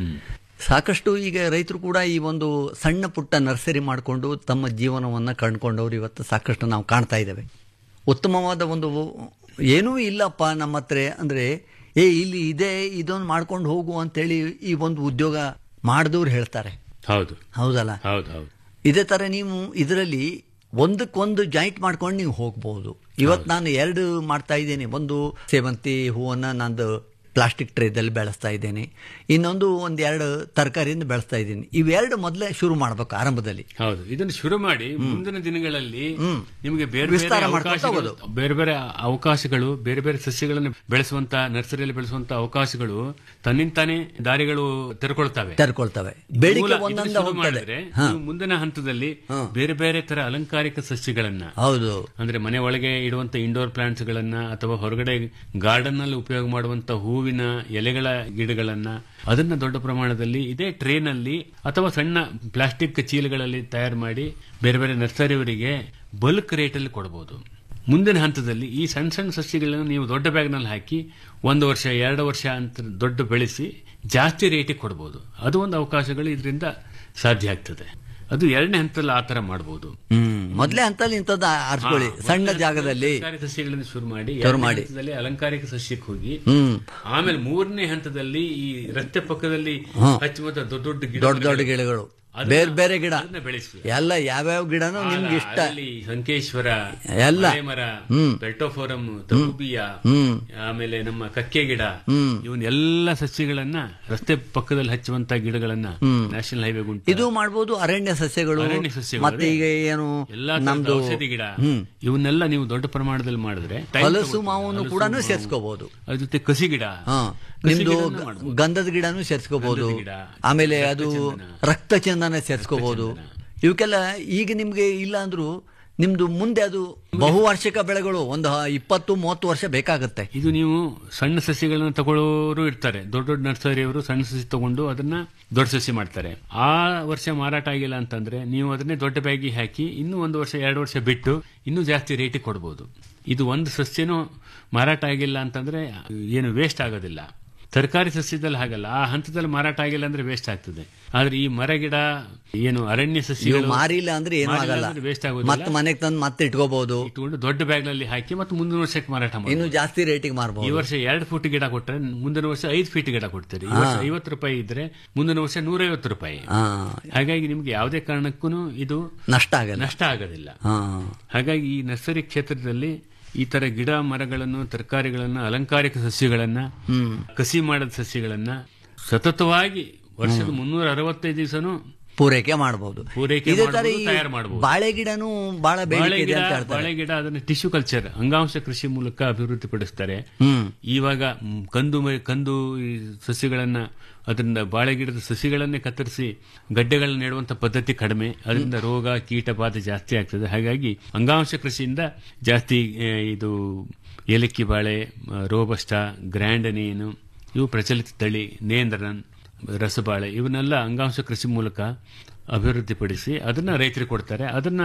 ಸಾಕಷ್ಟು ಈಗ ರೈತರು ಕೂಡ ಈ ಒಂದು ಸಣ್ಣ ಪುಟ್ಟ ನರ್ಸರಿ ಮಾಡಿಕೊಂಡು ತಮ್ಮ ಜೀವನವನ್ನ ಕಂಡುಕೊಂಡವ್ರು ಇವತ್ತು ಸಾಕಷ್ಟು ನಾವು ಕಾಣ್ತಾ ಇದ್ದೇವೆ ಉತ್ತಮವಾದ ಒಂದು ಏನೂ ಇಲ್ಲಪ್ಪ ನಮ್ಮ ಹತ್ರ ಅಂದ್ರೆ ಏ ಇಲ್ಲಿ ಇದೆ ಇದೊಂದು ಮಾಡ್ಕೊಂಡು ಹೋಗು ಅಂತೇಳಿ ಈ ಒಂದು ಉದ್ಯೋಗ ಮಾಡಿದವ್ರು ಹೇಳ್ತಾರೆ ಹೌದು ಹೌದಲ್ಲ ಹೌದು ಹೌದು ಇದೇ ತರ ನೀವು ಇದರಲ್ಲಿ ಒಂದಕ್ಕೊಂದು ಜಾಯಿಂಟ್ ಮಾಡ್ಕೊಂಡು ನೀವು ಹೋಗ್ಬೋದು ಇವತ್ತು ನಾನು ಎರಡು ಮಾಡ್ತಾ ಇದ್ದೇನೆ ಒಂದು ಸೇವಂತಿ ಹೂವನ್ನ ನಂದು ಪ್ಲಾಸ್ಟಿಕ್ ಟ್ರೇದಲ್ಲಿ ಬೆಳೆಸ್ತಾ ಇದ್ದೇನೆ ಇನ್ನೊಂದು ಒಂದ್ ಎರಡು ತರಕಾರಿಯಿಂದ ಬೆಳೆಸ್ತಾ ಇದ್ದೀನಿ ಇವೆರಡು ಮೊದಲೇ ಶುರು ಮಾಡ್ಬೇಕು ಆರಂಭದಲ್ಲಿ ಹೌದು ಇದನ್ನು ಶುರು ಮಾಡಿ ಮುಂದಿನ ದಿನಗಳಲ್ಲಿ ನಿಮಗೆ ಬೇರೆ ಬೇರೆ ವಿಸ್ತಾರ ಮಾಡ್ಕೊತಾ ಅವಕಾಶಗಳು ಬೇರೆ ಬೇರೆ ಅವಕಾಶಗಳು ಬೇರೆ ಬೇರೆ ಸಸ್ಯಗಳನ್ನು ಬೆಳೆಸುವಂತ ನರ್ಸರಿಯಲ್ಲಿ ಬೆಳೆಸುವಂತ ಅವಕಾಶಗಳು ತನ್ನಿಂತಾನೇ ದಾರಿಗಳು ತೆರೆಕೊಳ್ತವೆ ತೆರ್ಕೊಳ್ತವೆ ಬೇಡಿಕೆ ಮೂಲ ಇದನ್ನು ಒಂದೊಂದ ಶುರು ಹೋಗ್ತದೆ ಮಾಡಿದ್ರೆ ನೀವು ಮುಂದಿನ ಹಂತದಲ್ಲಿ ಬೇರೆ ಬೇರೆ ತರ ಅಲಂಕಾರಿಕ ಸಸ್ಯಗಳನ್ನ ಹೌದು ಅಂದ್ರೆ ಮನೆ ಒಳಗೆ ಇಡುವಂತ ಇಂಡೋರ್ ಪ್ಲಾಂಟ್ಸ್ ಗಳನ್ನ ಅಥವಾ ಹೊರಗಡೆ ಗಾರ್ಡನ್ ನಲ್ಲಿ ಉಪಯೋಗ ಮಾಡುವಂತ ಹೂವಿನ ಎಲೆಗಳ ಗಿಡಗಳನ್ನ ಅದನ್ನ ದೊಡ್ಡ ಪ್ರಮಾಣದಲ್ಲಿ ಇದೇ ಟ್ರೇನ್ ಅಲ್ಲಿ ಅಥವಾ ಸಣ್ಣ ಪ್ಲಾಸ್ಟಿಕ್ ಚೀಲಗಳಲ್ಲಿ ತಯಾರು ಮಾಡಿ ಬೇರೆ ಬೇರೆ ನರ್ಸರಿಯವರಿಗೆ ಬಲ್ಕ್ ರೇಟ್ ಅಲ್ಲಿ ಕೊಡಬಹುದು ಮುಂದಿನ ಹಂತದಲ್ಲಿ ಈ ಸಣ್ಣ ಸಣ್ಣ ಸಸ್ಯಗಳನ್ನು ನೀವು ದೊಡ್ಡ ಬ್ಯಾಗ್ನಲ್ಲಿ ಹಾಕಿ ಒಂದು ವರ್ಷ ಎರಡು ವರ್ಷ ಅಂತ ದೊಡ್ಡ ಬೆಳೆಸಿ ಜಾಸ್ತಿ ರೇಟಿಗೆ ಕೊಡಬಹುದು ಅದು ಒಂದು ಅವಕಾಶಗಳು ಇದರಿಂದ ಸಾಧ್ಯ ಆಗ್ತದೆ ಅದು ಎರಡನೇ ಹಂತದಲ್ಲಿ ಆ ತರ ಮಾಡಬಹುದು ಹ್ಮ್ ಮೊದಲೇ ಅಂತಲ್ಲಿ ಇಂಥದ್ದು ಆರಿಸ್ಕೊಳ್ಳಿ ಸಣ್ಣ ಜಾಗದಲ್ಲಿ ಅಲಂಕಾರಿಕ ಸಸ್ಯಗಳನ್ನು ಶುರು ಮಾಡಿ ಶುರು ಎರಡನೇ ಮಾಡಿ. ಹಂತದಲ್ಲಿ ಅಲಂಕಾರಿಕ ಸಸ್ಯಕ್ಕೆ ಹೋಗಿ ಹ್ಮ್ ಆಮೇಲೆ ಮೂರನೇ ಹಂತದಲ್ಲಿ ಈ ರಸ್ತೆ ಪಕ್ಕದಲ್ಲಿ ಹಚ್ಚುವಂತ ದೊಡ್ಡ ದೊಡ್ಡ ಗಿಡ ದೊಡ್ಡ ದೊಡ್ಡ ಗಿಡಗಳು ಅದನ್ನ- ಬೇರೆ ಬೇರೆ ಗಿಡ ಅದನ್ನ ಬೆಳೆಸಿ ಎಲ್ಲ ಯಾವ್ಯಾವ ಗಿಡನೂ ನಿಮ್ಗೆ ಇಷ್ಟ ಅಲ್ಲಿ ಸಂಕೇಶ್ವರ ಎಲ್ಲ. ಮರ ಹ್ಮ್. ಬೆಲ್ಟೋಫೋರಂ ತಗುಬಿಯ ಹ್ಮ್ ಆಮೇಲೆ ನಮ್ಮ ಕಕ್ಕೆ ಗಿಡ ಹ್ಮ್. ಇವನ್ ಎಲ್ಲ ಸಸ್ಯಗಳನ್ನ ರಸ್ತೆ ಪಕ್ಕದಲ್ಲಿ ಹಚ್ಚುವಂತ ಗಿಡಗಳನ್ನ ನ್ಯಾಷನಲ್ ಹೈವೇ ಗುಂಟ ಇದು ಮಾಡ್ಬೋದು ಅರಣ್ಯ ಸಸ್ಯಗಳು ಅರಣ್ಯ ಸಸ್ಯಗಳು ಮತ್ತೆ ಈಗ ಏನು ಎಲ್ಲಾ ತರದ ನಮ್ದು ಔಷಧಿ ಗಿಡ ಹ್ಮ್. ಇವನ್ನೆಲ್ಲ ನೀವು ದೊಡ್ಡ ಪ್ರಮಾಣದಲ್ಲಿ ಮಾಡಿದ್ರೆ time ಹಲಸು ತಗೊಳ್ತದೆ. ಮಾವನ್ನು ಹಲಸು, ಕೂಡ ಮಾವು. ಸೇರ್ಸ್ಕೋಬಹುದು ಅದ್ರ ಜೊತೆ ಕಸಿ ಗಿಡ ಹಾ ಕಸಿ ನಿಮ್ದು ಗಿಡನೂ ಗ- ಮಾಡ್ಬೋದು. ಗಂಧದ ಗಿಡನೂ ಸೇರ್ಸ್ಕೋಬಹುದು ಗಂಧದ ಗಿಡ, ಆಮೇಲೆ ಅದು ರಕ್ತಚಂದನ. ರಕ್ತ ಚಂದನ ಸೇರ್ಸ್ಕೋಬಹುದು ಇವಕ್ಕೆಲ್ಲ ಈಗ ನಿಮ್ಗೆ ಇಲ್ಲ ಅಂದ್ರೂ ನಿಮ್ದು ಮುಂದೆ ಅದು ಬಹುವಾರ್ಷಿಕ ಬೆಳೆಗಳು ಒಂದು ಹ- ಇಪ್ಪತ್ತು ಮೂವತ್ತು ವರ್ಷ ಬೇಕಾಗುತ್ತೆ ಇದು ನೀವು ಸಣ್ಣ ಸಸ್ಯಗಳನ್ನು ತಗೊಳ್ಳೋರು ಇರ್ತಾರೆ ದೊಡ್ಡ ದೊಡ್ಡ ನರ್ಸರಿಯವರು ಸಣ್ಣ ಸಸಿ ತಗೊಂಡು ಅದನ್ನ ದೊಡ್ಡ ಸಸಿ ಮಾಡ್ತಾರೆ ಆ ವರ್ಷ ಮಾರಾಟ ಆಗಿಲ್ಲ ಅಂತಂದ್ರೆ ನೀವು ಅದನ್ನೇ ದೊಡ್ಡ ಬ್ಯಾಗಿಗೆ ಹಾಕಿ ಇನ್ನೂ ಒಂದು ವರ್ಷ ಎರಡು ವರ್ಷ ಬಿಟ್ಟು ಇನ್ನೂ ಜಾಸ್ತಿ ರೇಟಿಗೆ ಕೊಡ್ಬೋದು ಇದು ಒಂದು ಸಸ್ಯನೂ ಮಾರಾಟ ಆಗಿಲ್ಲ ಅಂತಂದ್ರೆ ಏನು ವೇಸ್ಟ್ ಆಗೋದಿಲ್ಲ ತರಕಾರಿ ಸಸ್ಯದಲ್ಲಿ ಹಾಗಲ್ಲ ಆ ಹಂತದಲ್ಲಿ ಮಾರಾಟ ಆಗಿಲ್ಲ ಅಂದ್ರೆ ವೇಸ್ಟ್ ಆಗ್ತದೆ ಆದ್ರೆ ಈ ಮರ ಗಿಡ ಏನು ಅರಣ್ಯ ಇವು ಸಸ್ಯಗಳು ಮಾರಿಲ್ಲ ಅಂದ್ರೆ ಏನೂ ಆಗಲ್ಲ ವೇಸ್ಟ್ ಮತ್ತೆ ಆಗೋದಿಲ್ಲ ಮನೆಗೆ ತಂದು ಮತ್ತೆ ಇಟ್ಕೋಬಹುದು ಇಟ್ಕೊಂಡು ದೊಡ್ಡ ಬ್ಯಾಗ್ ನಲ್ಲಿ ಹಾಕಿ ಮತ್ತೆ ಮುಂದಿನ ವರ್ಷಕ್ಕೆ ಮಾರಾಟ ಮಾಡಿ ಇನ್ನು ಜಾಸ್ತಿ ರೇಟಿಗೆ ಈ ಮಾರಬಹುದು ವರ್ಷ ಎರಡು ಫುಟ್ ಗಿಡ ಕೊಟ್ಟರೆ ಮುಂದಿನ ವರ್ಷ ಐದು ಫೀಟ್ ಗಿಡ ಕೊಡ್ತೀರಿ ಈ ವರ್ಷ ಐವತ್ತು ರೂಪಾಯಿ ಇದ್ರೆ ಮುಂದಿನ ವರ್ಷ ನೂರೈವತ್ತು ರೂಪಾಯಿ ಹಾ ಹಾಗಾಗಿ ನಿಮ್ಗೆ ಯಾವುದೇ ಕಾರಣಕ್ಕೂ ಇದು ನಷ್ಟ ಆಗಲ್ಲ ನಷ್ಟ ಆಗೋದಿಲ್ಲ ಹಾ ಹಾಗಾಗಿ ಈ ನರ್ಸರಿ ಕ್ಷೇತ್ರದಲ್ಲಿ ಈ ತರ ಗಿಡ ಮರಗಳನ್ನು ತರಕಾರಿಗಳನ್ನ ಅಲಂಕಾರಿಕ ಸಸ್ಯಗಳನ್ನ ಹ್ಮ್ ಕಸಿ ಮಾಡದ ಸಸ್ಯಗಳನ್ನ ಸತತವಾಗಿ ವರ್ಷದ ಮುನ್ನೂರ ಅರವತ್ತೈದು ದಿವಸನು ಪೂರೈಕೆ ಮಾಡಬಹುದು ಪೂರೈಕೆ ಇದೇ ತರ ಮಾಡ್ಬೋದು, ಈ ತಯಾರು ಮಾಡ್ಬೋದು. ಬಾಳೆ ಗಿಡನೂ ಬಹಳ ಬೇಡಿಕೆ ಬಾಳೆ ಇದೆ ಗಿಡ ಅಂತ ಹೇಳ್ತಾರೆ ಬಾಳೆ ಗಿಡ ಅದನ್ನ ಟಿಶ್ಯೂ ಕಲ್ಚರ್ ಅಂಗಾಂಶ ಕೃಷಿ ಮೂಲಕ ಅಭಿವೃದ್ಧಿಪಡಿಸ್ತಾರೆ ಹ್ಮ್ ಇವಾಗ ಮ್, ಕಂದು ಮ- ಕಂದು ಈ ಸಸಿಗಳನ್ನ ಅದರಿಂದ ಬಾಳೆ ಗಿಡದ ಸಸಿಗಳನ್ನೇ ಕತ್ತರಿಸಿ ಗಡ್ಡೆಗಳನ್ನ ನೆಡುವಂತ ಪದ್ಧತಿ ಕಡಿಮೆ ಅದರಿಂದ ರೋಗ ಕೀಟ ಬಾಧೆ ಜಾಸ್ತಿ ಆಗ್ತದೆ ಹಾಗಾಗಿ ಅಂಗಾಂಶ ಕೃಷಿಯಿಂದ ಜಾಸ್ತಿ ಆ, ಇದು ಏಲಕ್ಕಿ ಬಾಳೆ ಮ, ರೋಬಸ್ಟ ಗ್ರ್ಯಾಂಡನೇನು ಇವು ಪ್ರಚಲಿತ ತಳಿ ನೇಂದ್ರನ್ ರಸಬಾಳೆ ಇವನ್ನೆಲ್ಲ ಅಂಗಾಂಶ ಕೃಷಿ ಮೂಲಕ ಅಭಿವೃದ್ಧಿಪಡಿಸಿ ಅದನ್ನ ರೈತರಿಗೆ ಕೊಡ್ತಾರೆ ಅದನ್ನ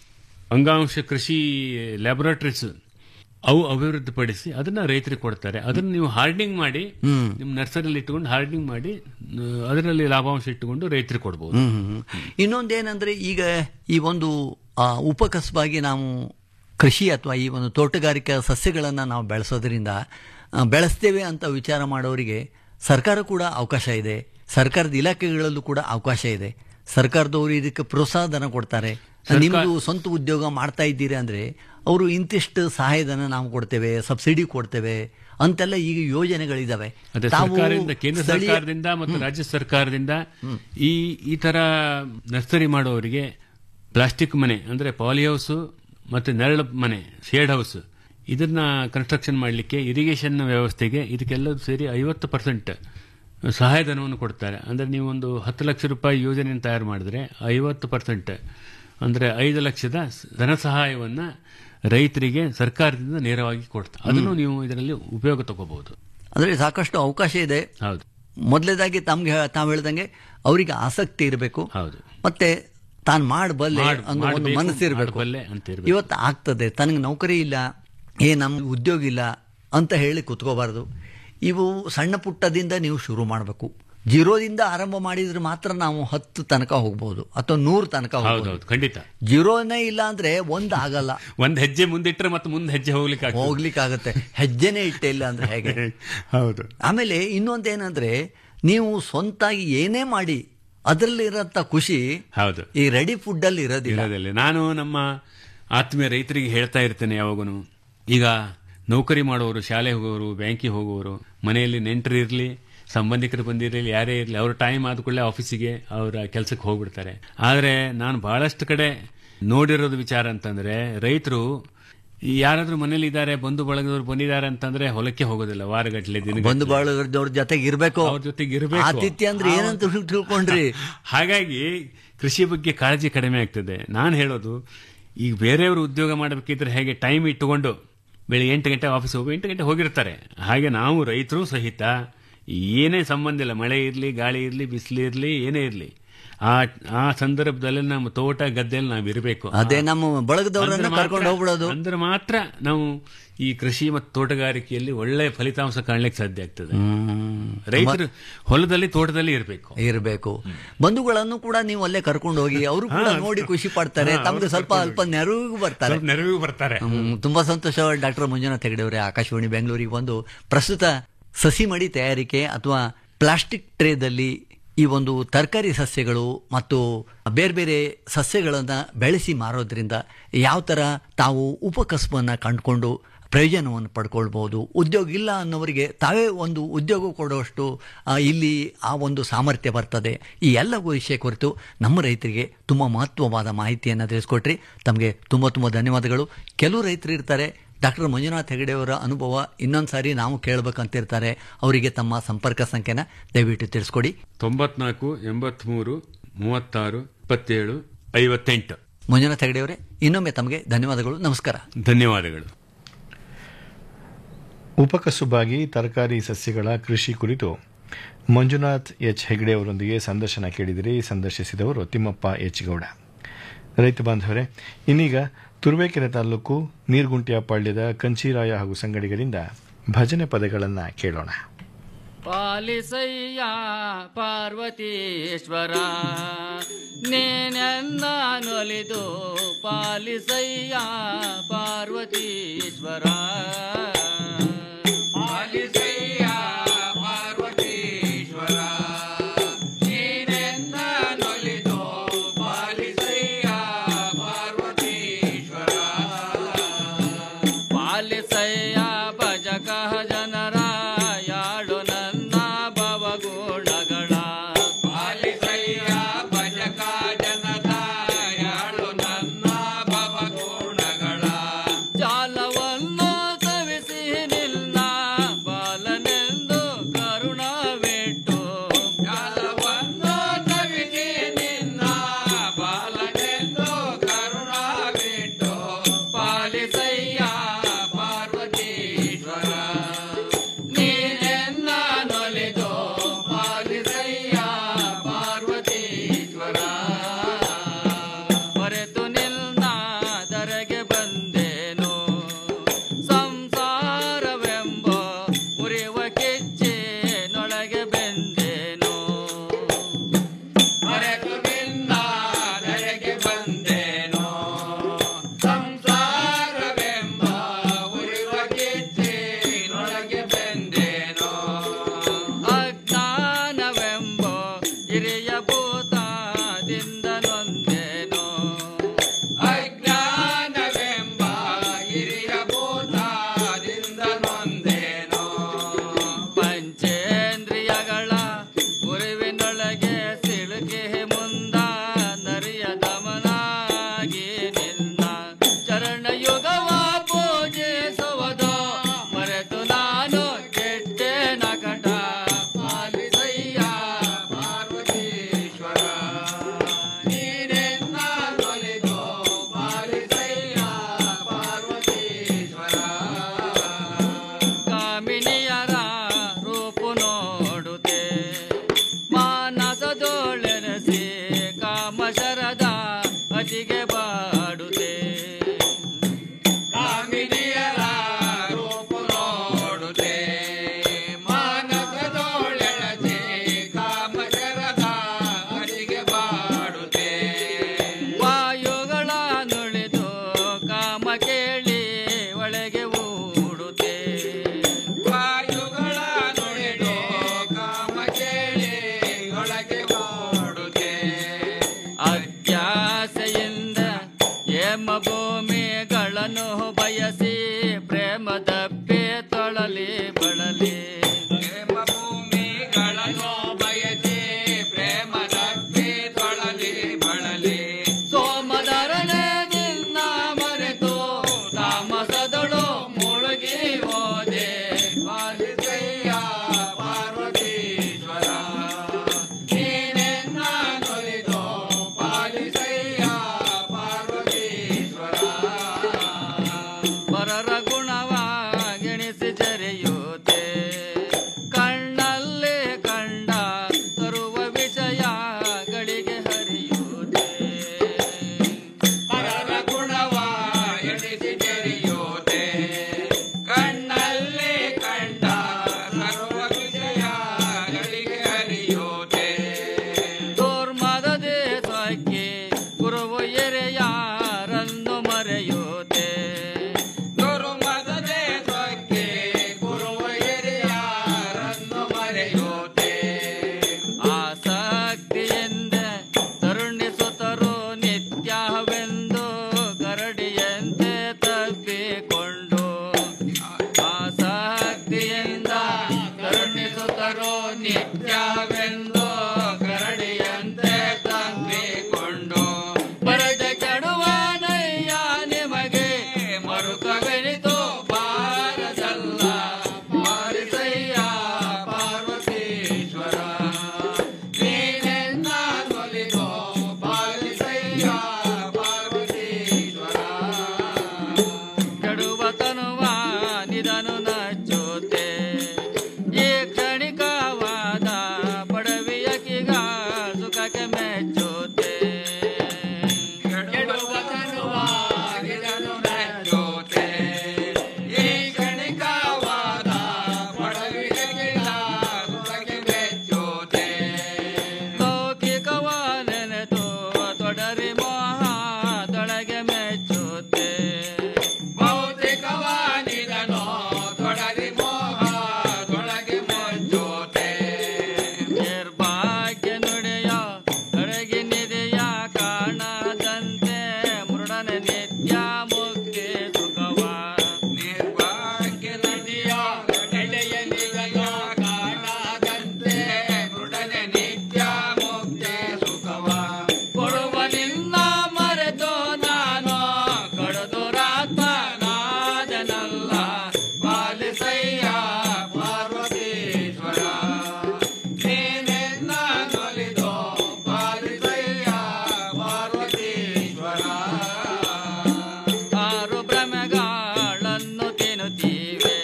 ಅಂಗಾಂಶ ಕೃಷಿ ಲ್ಯಾಬೊರೇಟರೀಸ್ ಅವು ಅಭಿವೃದ್ಧಿಪಡಿಸಿ ಅದನ್ನ ರೈತರಿಗೆ ಕೊಡ್ತಾರೆ ಅದನ್ನ ನೀವು ಹಾರ್ಡಿಂಗ್ ಮಾಡಿ ನಿಮ್ಮ ನರ್ಸರಿಯಲ್ಲಿ ಇಟ್ಟುಕೊಂಡು ಹಾರ್ಡಿಂಗ್ ಮಾಡಿ ಆ, ಅದರಲ್ಲಿ ಲಾಭಾಂಶ ಇಟ್ಟುಕೊಂಡು ರೈತರಿಗೆ ಕೊಡಬಹುದು ಹ್ಮ್, ಹ್ಮ್, ಹ್ಮ್. ಇನ್ನೊಂದೇನಂದ್ರೆ ಈಗ ಈ ಒಂದು ಆ, ಉಪಕಸಬಾಗಿ ನಾವು ಕೃಷಿ ಅಥವಾ ಈ ಒಂದು ತೋಟಗಾರಿಕಾ ಸಸ್ಯಗಳನ್ನು ನಾವು ಬೆಳೆಸೋದ್ರಿಂದ ಆ, ಬೆಳೆಸ್ತೇವೆ ಅಂತ ವಿಚಾರ ಮಾಡೋರಿಗೆ ಸರ್ಕಾರ ಕೂಡ ಅವಕಾಶ ಇದೆ ಸರ್ಕಾರದ ಇಲಾಖೆಗಳಲ್ಲೂ ಕೂಡ ಅವಕಾಶ ಇದೆ ಸರ್ಕಾರದವರು ಇದಕ್ಕೆ ಪ್ರೋತ್ಸಾಹ ಧನ ಕೊಡ್ತಾರೆ ನಿಮ್ದು ಸ್ವಂತ ಉದ್ಯೋಗ ಮಾಡ್ತಾ ಇದ್ದೀರಿ ಅಂದ್ರೆ ಅವರು ಇಂತಿಷ್ಟು ಸಹಾಯಧನ ನಾವು ಕೊಡ್ತೇವೆ ಸಬ್ಸಿಡಿ ಕೊಡ್ತೇವೆ ಅಂತೆಲ್ಲ ಈಗ ಯೋಜನೆಗಳಿದಾವೆ ಅದೇ ತಾವು ಸರ್ಕಾರದಿಂದ ಕೇಂದ್ರ ಸ್ಥಳೀಯ- ಸರ್ಕಾರದಿಂದ ಮತ್ತು ರಾಜ್ಯ ಸರ್ಕಾರದಿಂದ ಈ ಈ ತರ ನರ್ಸರಿ ಮಾಡುವವರಿಗೆ ಪ್ಲಾಸ್ಟಿಕ್ ಮನೆ ಅಂದ್ರೆ ಪಾಲಿ ಹೌಸ್ ಮತ್ತೆ ನೆರಳು ಮನೆ ಶೇಡ್ ಹೌಸ್ ಇದನ್ನ ಕನ್ಸ್ಟ್ರಕ್ಷನ್ ಮಾಡಲಿಕ್ಕೆ ಇರಿಗೇಷನ್ ವ್ಯವಸ್ಥೆಗೆ ಇದಕ್ಕೆಲ್ಲದೂ ಸೇರಿ ಐವತ್ತು ಪರ್ಸೆಂಟ್ ಸಹಾಯಧನವನ್ನು ಕೊಡ್ತಾರೆ ಅಂದರೆ ನೀವು ಒಂದು ಹತ್ತು ಲಕ್ಷ ರೂಪಾಯಿ ಯೋಜನೆಯನ್ನು ತಯಾರು ಮಾಡಿದ್ರೆ ಐವತ್ತು ಪರ್ಸೆಂಟ್ ಅಂದರೆ ಐದು ಲಕ್ಷದ ಸ- ಧನ ಸಹಾಯವನ್ನು ರೈತರಿಗೆ ಸರ್ಕಾರದಿಂದ ನೇರವಾಗಿ ಕೊಡ್ತಾರೆ ಅದನ್ನು ನೀವು ಇದರಲ್ಲಿ ಉಪಯೋಗ ತಗೋಬಹುದು ಅಂದ್ರೆ ಸಾಕಷ್ಟು ಅವಕಾಶ ಇದೆ ಹೌದು ಮೊದಲೇದಾಗಿ ತಮ್ಗೆ ತಾವು ಹೇಳ್ದಂಗೆ ಅವರಿಗೆ ಆಸಕ್ತಿ ಇರಬೇಕು ಹೌದು ಮತ್ತೆ ತಾನು ಮಾಡಬಲ್ಲೆ ಮಾಡ್- ಅನ್ನೋ ಒಂದು ಮಾಡ್ಬೇಕು, ಮನಸ್ಸು ಇರಬೇಕು ಮಾಡ್ಬಲ್ಲೆ ಅಂತ ಇರ್ಬೇಕು. ಇವತ್ತು ಆಗ್ತದೆ ತನಗೆ ನೌಕರಿ ಇಲ್ಲ ಏ ನಮ್ಗೆ ಉದ್ಯೋಗ ಇಲ್ಲ ಅಂತ ಹೇಳಿ ಕುತ್ಕೋಬಾರ್ದು ಇವು ಸಣ್ಣ ಪುಟ್ಟದಿಂದ ನೀವು ಶುರು ಮಾಡಬೇಕು ಜೀರೋದಿಂದ ಆರಂಭ ಮಾಡಿದ್ರೆ ಮಾತ್ರ ನಾವು ಹತ್ತು ತನಕ ಹೋಗ್ಬೋದು ಅಥವಾ ನೂರು ತನಕ ಹೋಗ್ಬೋದು ಹೌದೌದು ಖಂಡಿತ ಜೀರೋನೇ ಇಲ್ಲ ಅಂದ್ರೆ ಒಂದು ಆಗಲ್ಲ ಒಂದ್ ಹೆಜ್ಜೆ ಮುಂದಿಟ್ರೆ ಮತ್ತೆ ಮುಂದೆ ಹೆಜ್ಜೆ ಹೋಗ್ಲಿಕ್ಕೆ ಆಗ್ತದೆ. ಹೋಗ್ಲಿಕ್ಕಾಗತ್ತೆ ಹೆಜ್ಜೆನೇ ಇಟ್ಟೇ ಇಲ್ಲ ಅಂದ್ರೆ ಹೇಗೆ ಹೌದು ಆಮೇಲೆ ಇನ್ನೊಂದೇನಂದ್ರೆ ನೀವು ಸ್ವಂತಾಗಿ ಏನೇ ಮಾಡಿ ಅದರಲ್ಲಿರೋಂಥ ಖುಷಿ ಹೌದು ಈ ರೆಡಿ ಫುಡ್ ಅಲ್ಲಿ ಇರೋದಿಲ್ಲ ಇರೋದಿಲ್ಲ ನಾನು ನಮ್ಮ ಆತ್ಮೀಯ ರೈತರಿಗೆ ಹೇಳ್ತಾ ಇರ್ತೇನೆ ಯಾವಾಗೂ ಈಗ ನೌಕರಿ ಮಾಡೋರು ಶಾಲೆ ಹೋಗೋರು ಬ್ಯಾಂಕಿಗೆ ಹೋಗೋರು ಮನೆಯಲ್ಲಿ ನೆಂಟರು ಇರಲಿ ಸಂಬಂಧಿಕರು ಬಂದಿರಲಿ ಯಾರೇ ಇರಲಿ ಅವ್ರ ಟೈಮ್ ಆದ ಕೂಡಲೇ ಆಫೀಸಿಗೆ ಅವರ ಕೆಲಸಕ್ಕೆ ಹೋಗ್ಬಿಡ್ತಾರೆ ಆದರೆ ನಾನು ಬಹಳಷ್ಟು ಕಡೆ ನೋಡಿರೋದು ವಿಚಾರ ಅಂತಂದ್ರೆ ರೈತರು ಯಾರಾದ್ರೂ ಮನೇಲಿ ಇದ್ದಾರೆ ಬಂಧು ಬಳಗದವ್ರು ಬಂದಿದ್ದಾರೆ ಅಂತಂದ್ರೆ ಹೊಲಕ್ಕೆ ಹೋಗೋದಿಲ್ಲ ವಾರಗಟ್ಟಲೆ ದಿನ ಬಂಧು ಬಾಳವ್ರ ಜೊತೆಗೆ ಇರ್ಬೇಕು ಅವ್ರ ಜೊತೆಗೆ ಇರಬೇಕು ಆತಿಥ್ಯ ಅಂದ್ರೆ ಏನಂತ ತಿಳ್ಕೊಂಡ್ರಿ ಹಾಗಾಗಿ ಕೃಷಿ ಬಗ್ಗೆ ಕಾಳಜಿ ಕಡಿಮೆ ಆಗ್ತದೆ ನಾನು ಹೇಳೋದು ಈಗ ಬೇರೆಯವರು ಉದ್ಯೋಗ ಮಾಡಬೇಕಿದ್ರೆ ಹೇಗೆ ಟೈಮ್ ಇಟ್ಟುಕೊಂಡು ಬೆಳಿಗ್ಗೆ ಎಂಟು ಗಂಟೆ ಆಫೀಸ್ ಹೋಗಿ ಎಂಟು ಗಂಟೆ ಹೋಗಿರ್ತಾರೆ ಹಾಗೆ ನಾವು ರೈತರು ಸಹಿತ ಏನೇ ಸಂಬಂಧ ಇಲ್ಲ ಮಳೆ ಇರಲಿ ಗಾಳಿ ಇರಲಿ ಬಿಸಿಲು ಇರಲಿ ಏನೇ ಇರಲಿ ಆ ಆ ಸಂದರ್ಭದಲ್ಲಿ ನಮ್ಮ ತೋಟ ಗದ್ದೆಯಲ್ಲಿ ನಾವು ಇರಬೇಕು ಅದೇ ನಮ್ಮ ಬಳಗದವರನ್ನ ಅಂದ್ರೆ ಮಾತ್ರ- ಕರ್ಕೊಂಡು ಹೋಗ್ಬಿಡೋದು ಅಂದ್ರೆ ಮಾತ್ರ ನಾವು ಈ ಕೃಷಿ ಮತ್ತು ತೋಟಗಾರಿಕೆಯಲ್ಲಿ ಒಳ್ಳೆ ಫಲಿತಾಂಶ ಕಾಣ್ಲಿಕ್ಕೆ ಸಾಧ್ಯ ಆಗ್ತದೆ ರೈತರು ಹೊಲದಲ್ಲಿ ತೋಟದಲ್ಲಿ ಇರಬೇಕು ಇರಬೇಕು ಬಂಧುಗಳನ್ನು ಕೂಡ ನೀವು ಅಲ್ಲೇ ಕರ್ಕೊಂಡು ಹೋಗಿ ಅವರು ಕೂಡ ನೋಡಿ ಖುಷಿ ಪಡ್ತಾರೆ ತಮ್ಗೆ ಸ್ವಲ್ಪ ಅಲ್ಪ ನೆರವಿಗೂ ಬರ್ತಾರೆ ನೆರವಿಗೆ ಬರ್ತಾರೆ ಹ್ಮ್, ತುಂಬಾ ಸಂತೋಷ ಡಾಕ್ಟರ್ ಮಂಜುನಾಥ್ ಹೆಗಡೆ ಅವರೇ ಆಕಾಶವಾಣಿ ಬೆಂಗಳೂರಿಗೆ ಬಂದು ಪ್ರಸ್ತುತ ಸಸಿ ಮಡಿ ತಯಾರಿಕೆ ಅಥವಾ ಪ್ಲಾಸ್ಟಿಕ್ ಟ್ರೇದಲ್ಲಿ ಈ ಒಂದು ತರಕಾರಿ ಸಸ್ಯಗಳು ಮತ್ತು ಬೇರೆ ಬೇರೆ ಸಸ್ಯಗಳನ್ನು ಬೆಳೆಸಿ ಮಾರೋದ್ರಿಂದ ಯಾವ ಥರ ತಾವು ಉಪಕಸಬನ್ನು ಕಂಡುಕೊಂಡು ಪ್ರಯೋಜನವನ್ನು ಪಡ್ಕೊಳ್ಬೋದು ಉದ್ಯೋಗ ಇಲ್ಲ ಅನ್ನೋರಿಗೆ ತಾವೇ ಒಂದು ಉದ್ಯೋಗ ಕೊಡುವಷ್ಟು ಆ, ಇಲ್ಲಿ ಆ ಒಂದು ಸಾಮರ್ಥ್ಯ ಬರ್ತದೆ ಈ ಎಲ್ಲ ವಿಷಯ ಕುರಿತು ನಮ್ಮ ರೈತರಿಗೆ ತುಂಬ ಮಹತ್ವವಾದ ಮಾಹಿತಿಯನ್ನು ತಿಳಿಸ್ಕೊಟ್ರಿ ತಮಗೆ ತುಂಬ ತುಂಬ ಧನ್ಯವಾದಗಳು ಕೆಲವು ರೈತರು ಇರ್ತಾರೆ ಡಾಕ್ಟರ್ ಮಂಜುನಾಥ್ ಹೆಗಡೆಯವರ ಅನುಭವ ಇನ್ನೊಂದು ಸಾರಿ ನಾವು ಕೇಳಬೇಕಂತಿರ್ತಾರೆ ಅವರಿಗೆ ತಮ್ಮ ಸಂಪರ್ಕ ಸಂಖ್ಯೆನ ದಯವಿಟ್ಟು ತಿಳಿಸ್ಕೊಡಿ ತೊಂಬತ್ನಾಲ್ಕು ಎಂಬತ್ಮೂರು ಮೂವತ್ತಾರು ಇಪ್ಪತ್ತೇಳು ಐವತ್ತೆಂಟು ಮಂಜುನಾಥ್ ಹೆಗಡೆಯವರೇ ಇನ್ನೊಮ್ಮೆ ತಮಗೆ ಧನ್ಯವಾದಗಳು ನಮಸ್ಕಾರ ಧನ್ಯವಾದಗಳು ಉಪಕಸುಬಾಗಿ ತರಕಾರಿ ಸಸ್ಯಗಳ ಕೃಷಿ ಕುರಿತು ಮಂಜುನಾಥ್ ಎಚ್ ಹೆಗ್ಡೆ ಅವರೊಂದಿಗೆ ಸಂದರ್ಶನ ಕೇಳಿದಿರಿ ಸಂದರ್ಶಿಸಿದವರು ತಿಮ್ಮಪ್ಪ ಎಚ್ ಗೌಡ ರೈತ ಬಾಂಧವರೇ ಇನ್ನೀಗ ತುರುವೇಕೆರೆ ತಾಲೂಕು ನೀರ್ಗುಂಟಿಯ ಪಾಳ್ಯದ ಕಂಚೀರಾಯ ಹಾಗೂ ಸಂಗಡಿಗರಿಂದ ಭಜನೆ ಪದಗಳನ್ನು ಕೇಳೋಣ ಪಾಲಿಸಯ್ಯ ಪಾರ್ವತೀಶ್ವರ ನೀನೆನ್ನ ನೊಲಿದು ಪಾಲಿಸಯ್ಯ ಪಾರ್ವತೀಶ್ವರ ಪಾಲಿಸಯ್ಯ ಪಾರ್ವತೀಶ್ವರ ನೀನೆನ್ನ ನೊಲಿದು ಪಾಲಿಸಯ್ಯ ಪಾರ್ವತೀಶ್ವರ ಪಾಲಿಸಯ್ಯ ಭಜಕ ಜನರ ಯಾಳು ನನ್ನ ಭವಗುಣಗಳ ಪಾಲಿಸಯ್ಯ ಭಜಕ ಜನರ ಯಾಳು ನನ್ನ ಭವಗುಣಗಳ ಜಾಲವನ್ನು ಭೂಮಿಗಳನ್ನು ಬಯಸಿ ಪ್ರೇಮದಪ್ಪೆ ತೊಳಲಿ ಬಳಲಿ ಪ್ರೇಮ ಭೂಮಿಗಳನ್ನು ಬಯಸಿ ಪ್ರೇಮದಪ್ಪೆ ತೊಳಲಿ ಬಳಲಿ ಸೋಮದರನೆ ನಿನ್ನ ಮರೆತು ತಾಮಸದಳು ಮುಳುಗಿ ಹೋದೆ ಪಾಲಿಸಯ್ಯ ಪಾರ್ವತೀಶ್ವರ ನೀನೆನ್ನ ನುಲಿದು ಪಾಲಿಸಯ್ಯ ಪಾರ್ವತೀಶ್ವರ ಪರರ ಗುಣವ ಗೆಣಿಸಿ ಜರೆಯುತ್ತೆ ಕಣ್ಣಲ್ಲೇ ಕಂಡ ತರುವ ವಿಷಯಗಳಿಗೆ ಹರಿಯುತ್ತೆ ಪರರ ಗುಣವ ಎಣಿಸಿ ಜರೆಯುತ್ತೆ ಕಣ್ಣಲ್ಲೇ ಕಂಡ ತರುವ ವಿಷಯಗಳಿಗೆ ಹರಿಯುತ್ತೆ ದುರ್ಮದ ದೇಶಕ್ಕೆ ಗುರುವು ಎರೆಯಾರನ್ನು ಮರೆಯುತ್ತೆ ದುರ್ಮದ ದೇಶಕ್ಕೆ ಗುರುವು ಎರೆಯಾರನ್ನು ಮರೆಯುತ್ತೆ ಆಸಕ್ತಿಯಿಂದ ತರುಣಿಸುತ್ತರು ನಿತ್ಯವೆಂದು ಕರಡಿಯಂತೆ ತಪ್ಪಿಕೊಂಡು ಆಸಕ್ತಿಯಿಂದ ಕರುಣಿಸುತ್ತರೋ ನಿತ್ಯವೆಂದು ಕರಡಿಯಂತೆ ತಪ್ಪಿಕೊಂಡು ಬರಡ ಕೆಡುವನಯ್ಯ ನಿಮಗೆ ಮರುಕವೆನಿತು ಬಾರದಲ್ಲ ಮಾರಿಸಯ್ಯ ಪಾರ್ವತೀಶ್ವರ ನೀನೆನ್ನ ತೊಲಿದು ಪಾಲಿಸಯ್ಯ ಪಾರ್ವತೀಶ್ವರ ಕೆಡುವ ತನುವ ನಿಧನು ನಚ್ಚುತ್ತೆ ಈ ಕ್ಷಣಿಕವಾದ ಪಡವಿಯಕಿಗ ಸುಖಕ್ಕೆ ಮೆಚ್ಚುತ್ತೆ ಕೆಡುವ ತನುವ ನಿಧನು ನಚ್ಚುತ್ತೆ ಈ ಕ್ಷಣಿಕವಾದ ಪಡವಿಯಕಿಗ ಸುಖಕ್ಕೆ ಮೆಚ್ಚುತ್ತೆ ಲೌಕಿಕವ ನೆನೆದು ತೊಡರಿ ಮೋಹ ತೊಳಗೆ ಮೆಚ್ಚುತ್ತೆ ಭೌತಿಕವ ನಿಧನೋ ತೊಡರಿ ಮೋಹ ತೊಳಗೆ ಮೆಚ್ಚುತ್ತೆ ನಿರ್ಭಾಗ್ಯ ನುಡಿಯ ತೊಡಗಿ ನಿಧಿಯ ಕಾಣದಂತೆ ಮೃಡನ ನಿತ್ಯ ಮುಕ್ತಿ ಸುಖವ ನಿರ್ಭಾಗ್ಯ ನದಿಯ ನಡೆಯ ನಿಧಿಯ ಕಾಣದಂತೆ ಮೃಡನ ನಿತ್ಯ ಮುಕ್ತಿ ಸುಖವ ಕೊಡುವ ನಿನ್ನ ಮರೆತು ನಾನು ಕಡದುರಾತ್ಮನಾದನಲ್ಲ ಪಾಲಿಸಯ್ಯ ಪಾರ್ವತೀಶ್ವರ ನೀನೆನ್ನ ನೊಲಿದು ಪಾಲಿಸಯ್ಯ ಪಾರ್ವತೀಶ್ವರ ಆರು ಭ್ರಮೆಗಳನ್ನು ತಿನ್ನುತ್ತೀವೆ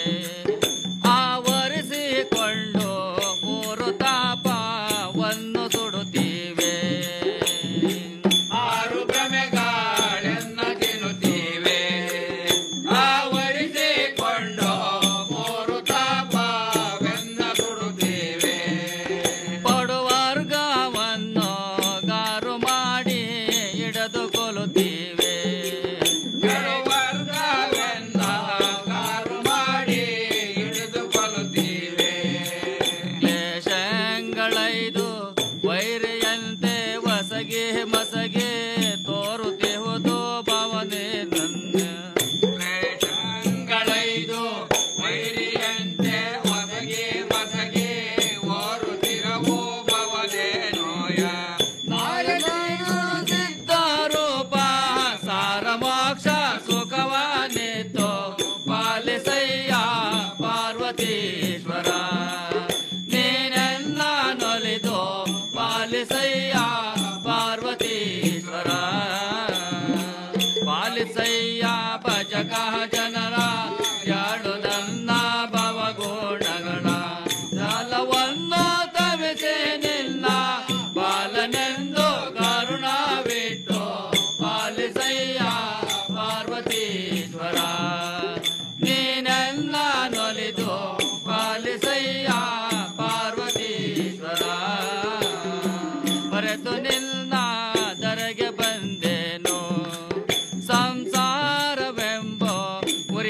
ಆವರಿಸಿಕೊಂಡು ಮೂರು ತಾಪವನ್ನು ಸುಡುತ್ತೀವೆ ಆರು ಭ್ರಮೆಗಳನ್ನು ತಿನ್ನುತ್ತೀವೆ ಆವರಿಸಿಕೊಂಡು ಮೂರು ತಾಪವೆನ್ನ ಸುಡುತ್ತೀವೆ ಪಡುವರ್ಗವನ್ನು ಗಾರು ಮಾಡಿ ಇಡದು ಕೊಲುತ್ತೀವೆ ವರ್ಗವೆನ್ನ ಗಾರು ಮಾಡಿ ಹಿಡಿದು ಕೊಲುತ್ತೀವೆ ಕ್ಲೇಶಗಳೈದು ವೈರಿಯಂತೆ ವಸಗೆ ಮಸಗೆ ತೋರುತ್ತಿಹುದು ಭವನೆ ನನ್ನ ಕ್ಲೇಶಗಳೈದು ವೈರಿಯಂತೆ ವಸಗೆ ಮಸಗೆ ಓರುತ್ತಿರವು ಭವನೆ ನೋಯ ಸಿದ್ಧಾರೂಪ ಸಾರ ಮೋಕ್ಷ ಸುಖವಾನಿತ್ತು ಪಾಲಿಸಯ್ಯ ಪಾರ್ವತೀಶ್ವರ ನೀನೆಲ್ಲ ನೊಲಿದು ಪಾಲಿಸಯ್ಯ ಪಾರ್ವತೀಶ್ವರ ಪಾಲಿಸಯ್ಯ ಭಜಕ ಜನರ ಯಾಳು ನನ್ನ ಭವಗುಣಗಳ ಜಾಲವನ್ನು ತವಿಸಿ ನಿನ್ನ ಬಾಲನೆಂದು ಕರುಣವಿಟ್ಟು ಪಾಲಿಸಯ್ಯ ಪಾರ್ವತೀಶ್ವರ ನೀನೆಲ್ಲ ನೊಲಿದು ಪಾಲಿಸಯ್ಯ ಪಾರ್ವತೀಶ್ವರ ಬರೆತು ನಿನ್ನ ದರಗೆ ಬಂದೆನು ಸಂಸಾರವೆಂಬ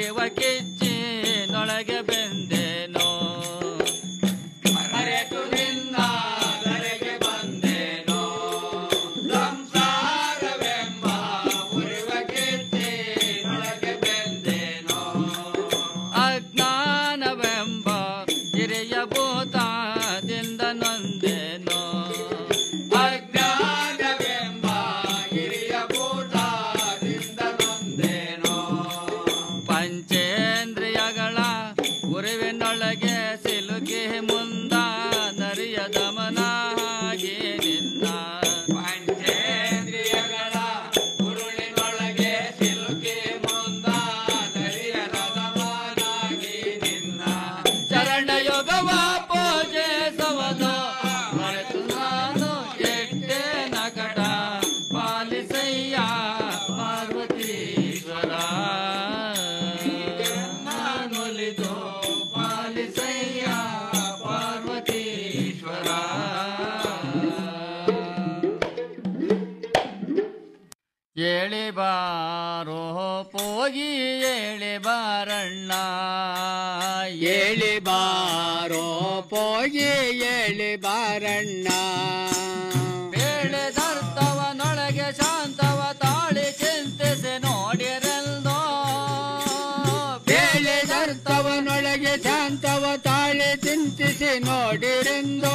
ಏಳಿ ಬಾರಣ್ಣ ಏಳಿ ಬಾರೋ ಪೋಗಿ ಏಳಿ ಬಾರಣ್ಣ ಬೇಳೆದರ್ಥವನೊಳಗೆ ಶಾಂತವ ತಾಳಿ ಚಿಂತಿಸಿ ನೋಡಿರೆಲ್ದೋ ಬೇಳೆದರ್ಥವನೊಳಗೆ ಶಾಂತವ ತಾಳಿ ಚಿಂತಿಸಿ ನೋಡಿರೆಂದೋ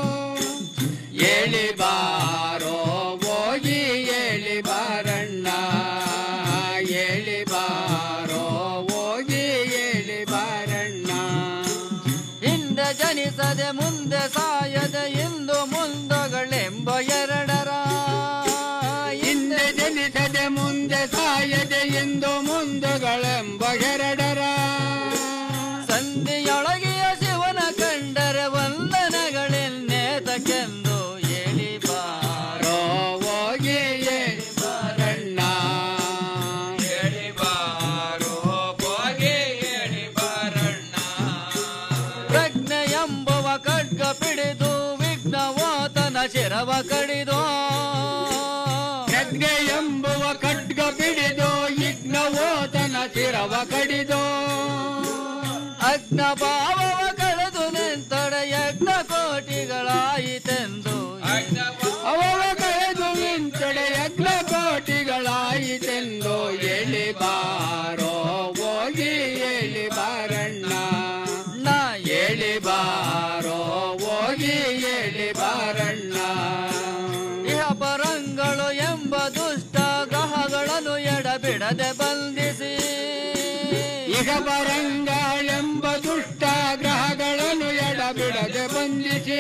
ಏಳಿ ಬಾರೋ ಹೋಗಿ ಏಳಿ ಬಾರಣ್ಣ ಏಳಿ ಬಾರೋ ಹೋಗಿ ಏಳಿ ಬಾರಣ್ಣ ಹಿಂದೆ ಜನಿಸದೆ ಮುಂದೆ ಸಾಯದೆ ಇಂದು ಮುಂದಗಳೆಂಬ ಎರಡರ ಹಿಂದೆ ಜನಿಸದೆ ಮುಂದೆ ಸಾಯದೆ ಎಂದು ಮುಂದುಗಳೆಂಬ ಎರಡರ ಸಂಧಿಯೊಳಗೆಯ ಶಿವನ ಕಂಡರೆ ವಂದನೆಗಳೆನ್ನೇತಕ್ಕೆಂದು ಹೇಳಿ ಬಾರೋ ಹೋಗಿ ಏಳಿ ಬಾರಣ್ಣ ಹೇಳಿ ಬಾರೋ ಹೋಗಿ ಹೇಳಿ ಬಾರಣ್ಣ ಪ್ರಜ್ಞೆ ಎಂಬುವ ಖಡ್ಗ ಪಿಡಿದು ವಿಘ್ನವಾತನ ಶಿರವ ಕಡಿದು ಪ್ರಜ್ಞೆ ಎಂಬುವ ಖಡ್ಗ ಬಿಡಿದು ಯಜ್ಞವೋತನ ಶಿರವ ಕಡಿದು ಅಗ್ನ ಭಾವವ ಕಳೆದು ನಿಂತೊಡೆ ಯಜ್ಞ ಕೋಟಿಗಳಾಯಿತೆಂದು ಅವವ ಕಳೆದು ನಿಂತಡೆ ಯಜ್ಞ ಕೋಟಿಗಳಾಯಿತೆಂದು ಎಳಿ ಬಾರೋ ಹೋಗಿ ಎಳಿ ಬಾರಣ್ಣ ನಾ ಎಳಿ ಬಾರೋ ಹೋಗಿ ಎಳಿ ಬಾರಣ್ಣ ಇಹ ಪರಂಗಳು ಎಂಬ ದುಷ್ಟ ಗ್ರಹಗಳನ್ನು ಎಡಬಿಡದೆ ಬಂಧಿಸಿ ಇಹ ಬರಂಗಳೆಂಬ ದುಷ್ಟ ಗ್ರಹಗಳನ್ನು ಎಡಬಿಡದೆ ಬಂಧಿಸಿ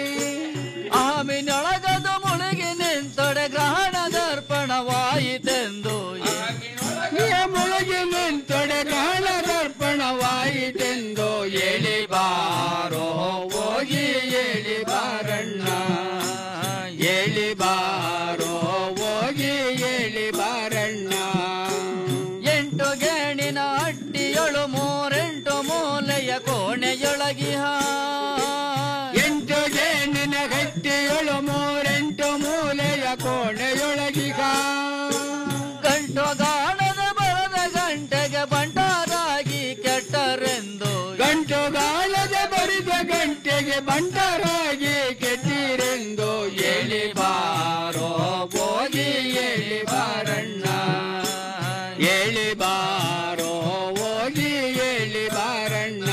ಆಮಿನೊಳಗದು ಮುಳುಗಿ ನಿಂತೊಡೆ ಗ್ರಹಣ ದರ್ಪಣವಾಯಿತೆಂದು ಈ ಮುಳುಗಿ ನಿಂತೊಡೆ ಗ್ರಹಣ ದರ್ಪಣವಾಯಿತೆಂದು ಎಳಿ ಬಾರೋ ಹೋಗಿ ಎಳಿ ಬಾರಣ್ಣ ಎಳಿ ಬಾರೋ ಹೋಗಿ ಎಳಿ ಬಾರಣ್ಣ ಎಂಟು ಗೇಣಿನ ಅಡ್ಡಿಯೊಳು ಮೂರೆಂಟು ಮೂಲೆಯ ಕೋಣೆಯೊಳಗಿಹ ಎಂಟು ಜೇನಿನ ಗಟ್ಟಿಯೊಳು ಮೂರೆಂಟು ಮೂಲೆಯ ಕೋಣೆಯೊಳಗಿಗ ಗಂಟು ಗಾಣದ ಬರದ ಗಂಟೆಗೆ ಬಂಟಾರಾಗಿ ಕೆಟ್ಟರೆಂದು ಗಂಟು ಗಾಳದ ಬರಿದ ಗಂಟೆಗೆ ಬಂಟರಾಗಿ ಕೆಟ್ಟಿರೆಂದು ಎಳಿ ಬಾರೋ ಹೋಗಿ ಎಳಿ ಬಾರಣ್ಣ ಎಳಿ ಬಾರೋ ಹೋಗಿ ಎಳಿ ಬಾರಣ್ಣ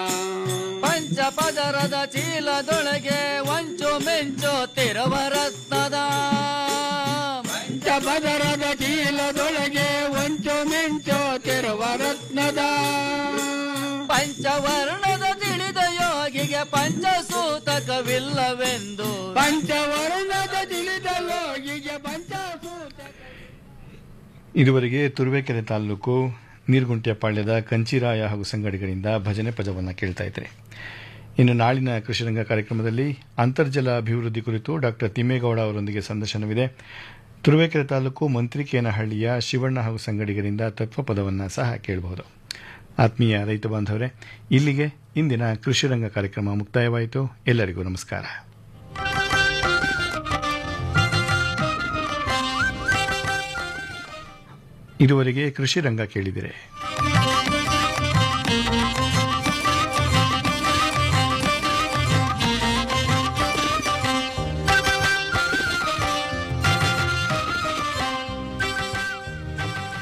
ಪಂಚಪದರದ ಚೀಲದೊಳಗೆ ವಂಚು ಮೆಂಚು ತಿರುವ ರತ್ನದ ಪದರದ ಚೀಲದೊಳಗೆ ಒಂಚು ಮೆಂಚು ತಿರುವ ರತ್ನದ ಪಂಚವರ್ಣದ ತಿಳಿದ ಯೋಗಿಗೆ ಪಂಚಸೂತಕವಿಲ್ಲವೆಂದು ಪಂಚವರ್ಣದ ತಿಳಿದ ಲೋಗಿಗೆ ಪಂಚಸೂತ ಇದುವರೆಗೆ ತುರುವೇಕೆರೆ ತಾಲೂಕು ನೀರ್ಗುಂಟ್ಯಪಾಳ್ಯದ ಕಂಚಿರಾಯ ಹಾಗೂ ಸಂಗಡಿಗರಿಂದ ಭಜನೆ ಪದವನ್ನು ಕೇಳ್ತಾ ಇದ್ರೆ ಇನ್ನು ನಾಳಿನ ಕೃಷಿರಂಗ ಕಾರ್ಯಕ್ರಮದಲ್ಲಿ ಅಂತರ್ಜಲ ಅಭಿವೃದ್ಧಿ ಕುರಿತು ಡಾಕ್ಟರ್ ತಿಮ್ಮೇಗೌಡ ಅವರೊಂದಿಗೆ ಸಂದರ್ಶನವಿದೆ ತುರುವೇಕೆರೆ ತಾಲೂಕು ಮಂತ್ರಿಕೇನಹಳ್ಳಿಯ ಶಿವಣ್ಣ ಹಾಗೂ ಸಂಗಡಿಗರಿಂದ ತತ್ವಪದವನ್ನು ಸಹ ಕೇಳಬಹುದು ಆತ್ಮೀಯ ರೈತ ಬಾಂಧವರೇ ಇಲ್ಲಿಗೆ ಇಂದಿನ ಕೃಷಿರಂಗ ಕಾರ್ಯಕ್ರಮ ಮುಕ್ತಾಯವಾಯಿತು ಎಲ್ಲರಿಗೂ ನಮಸ್ಕಾರ ಇದುವರೆಗೆ ಕೃಷಿ ರಂಗ ಕೇಳಿದಿರೆ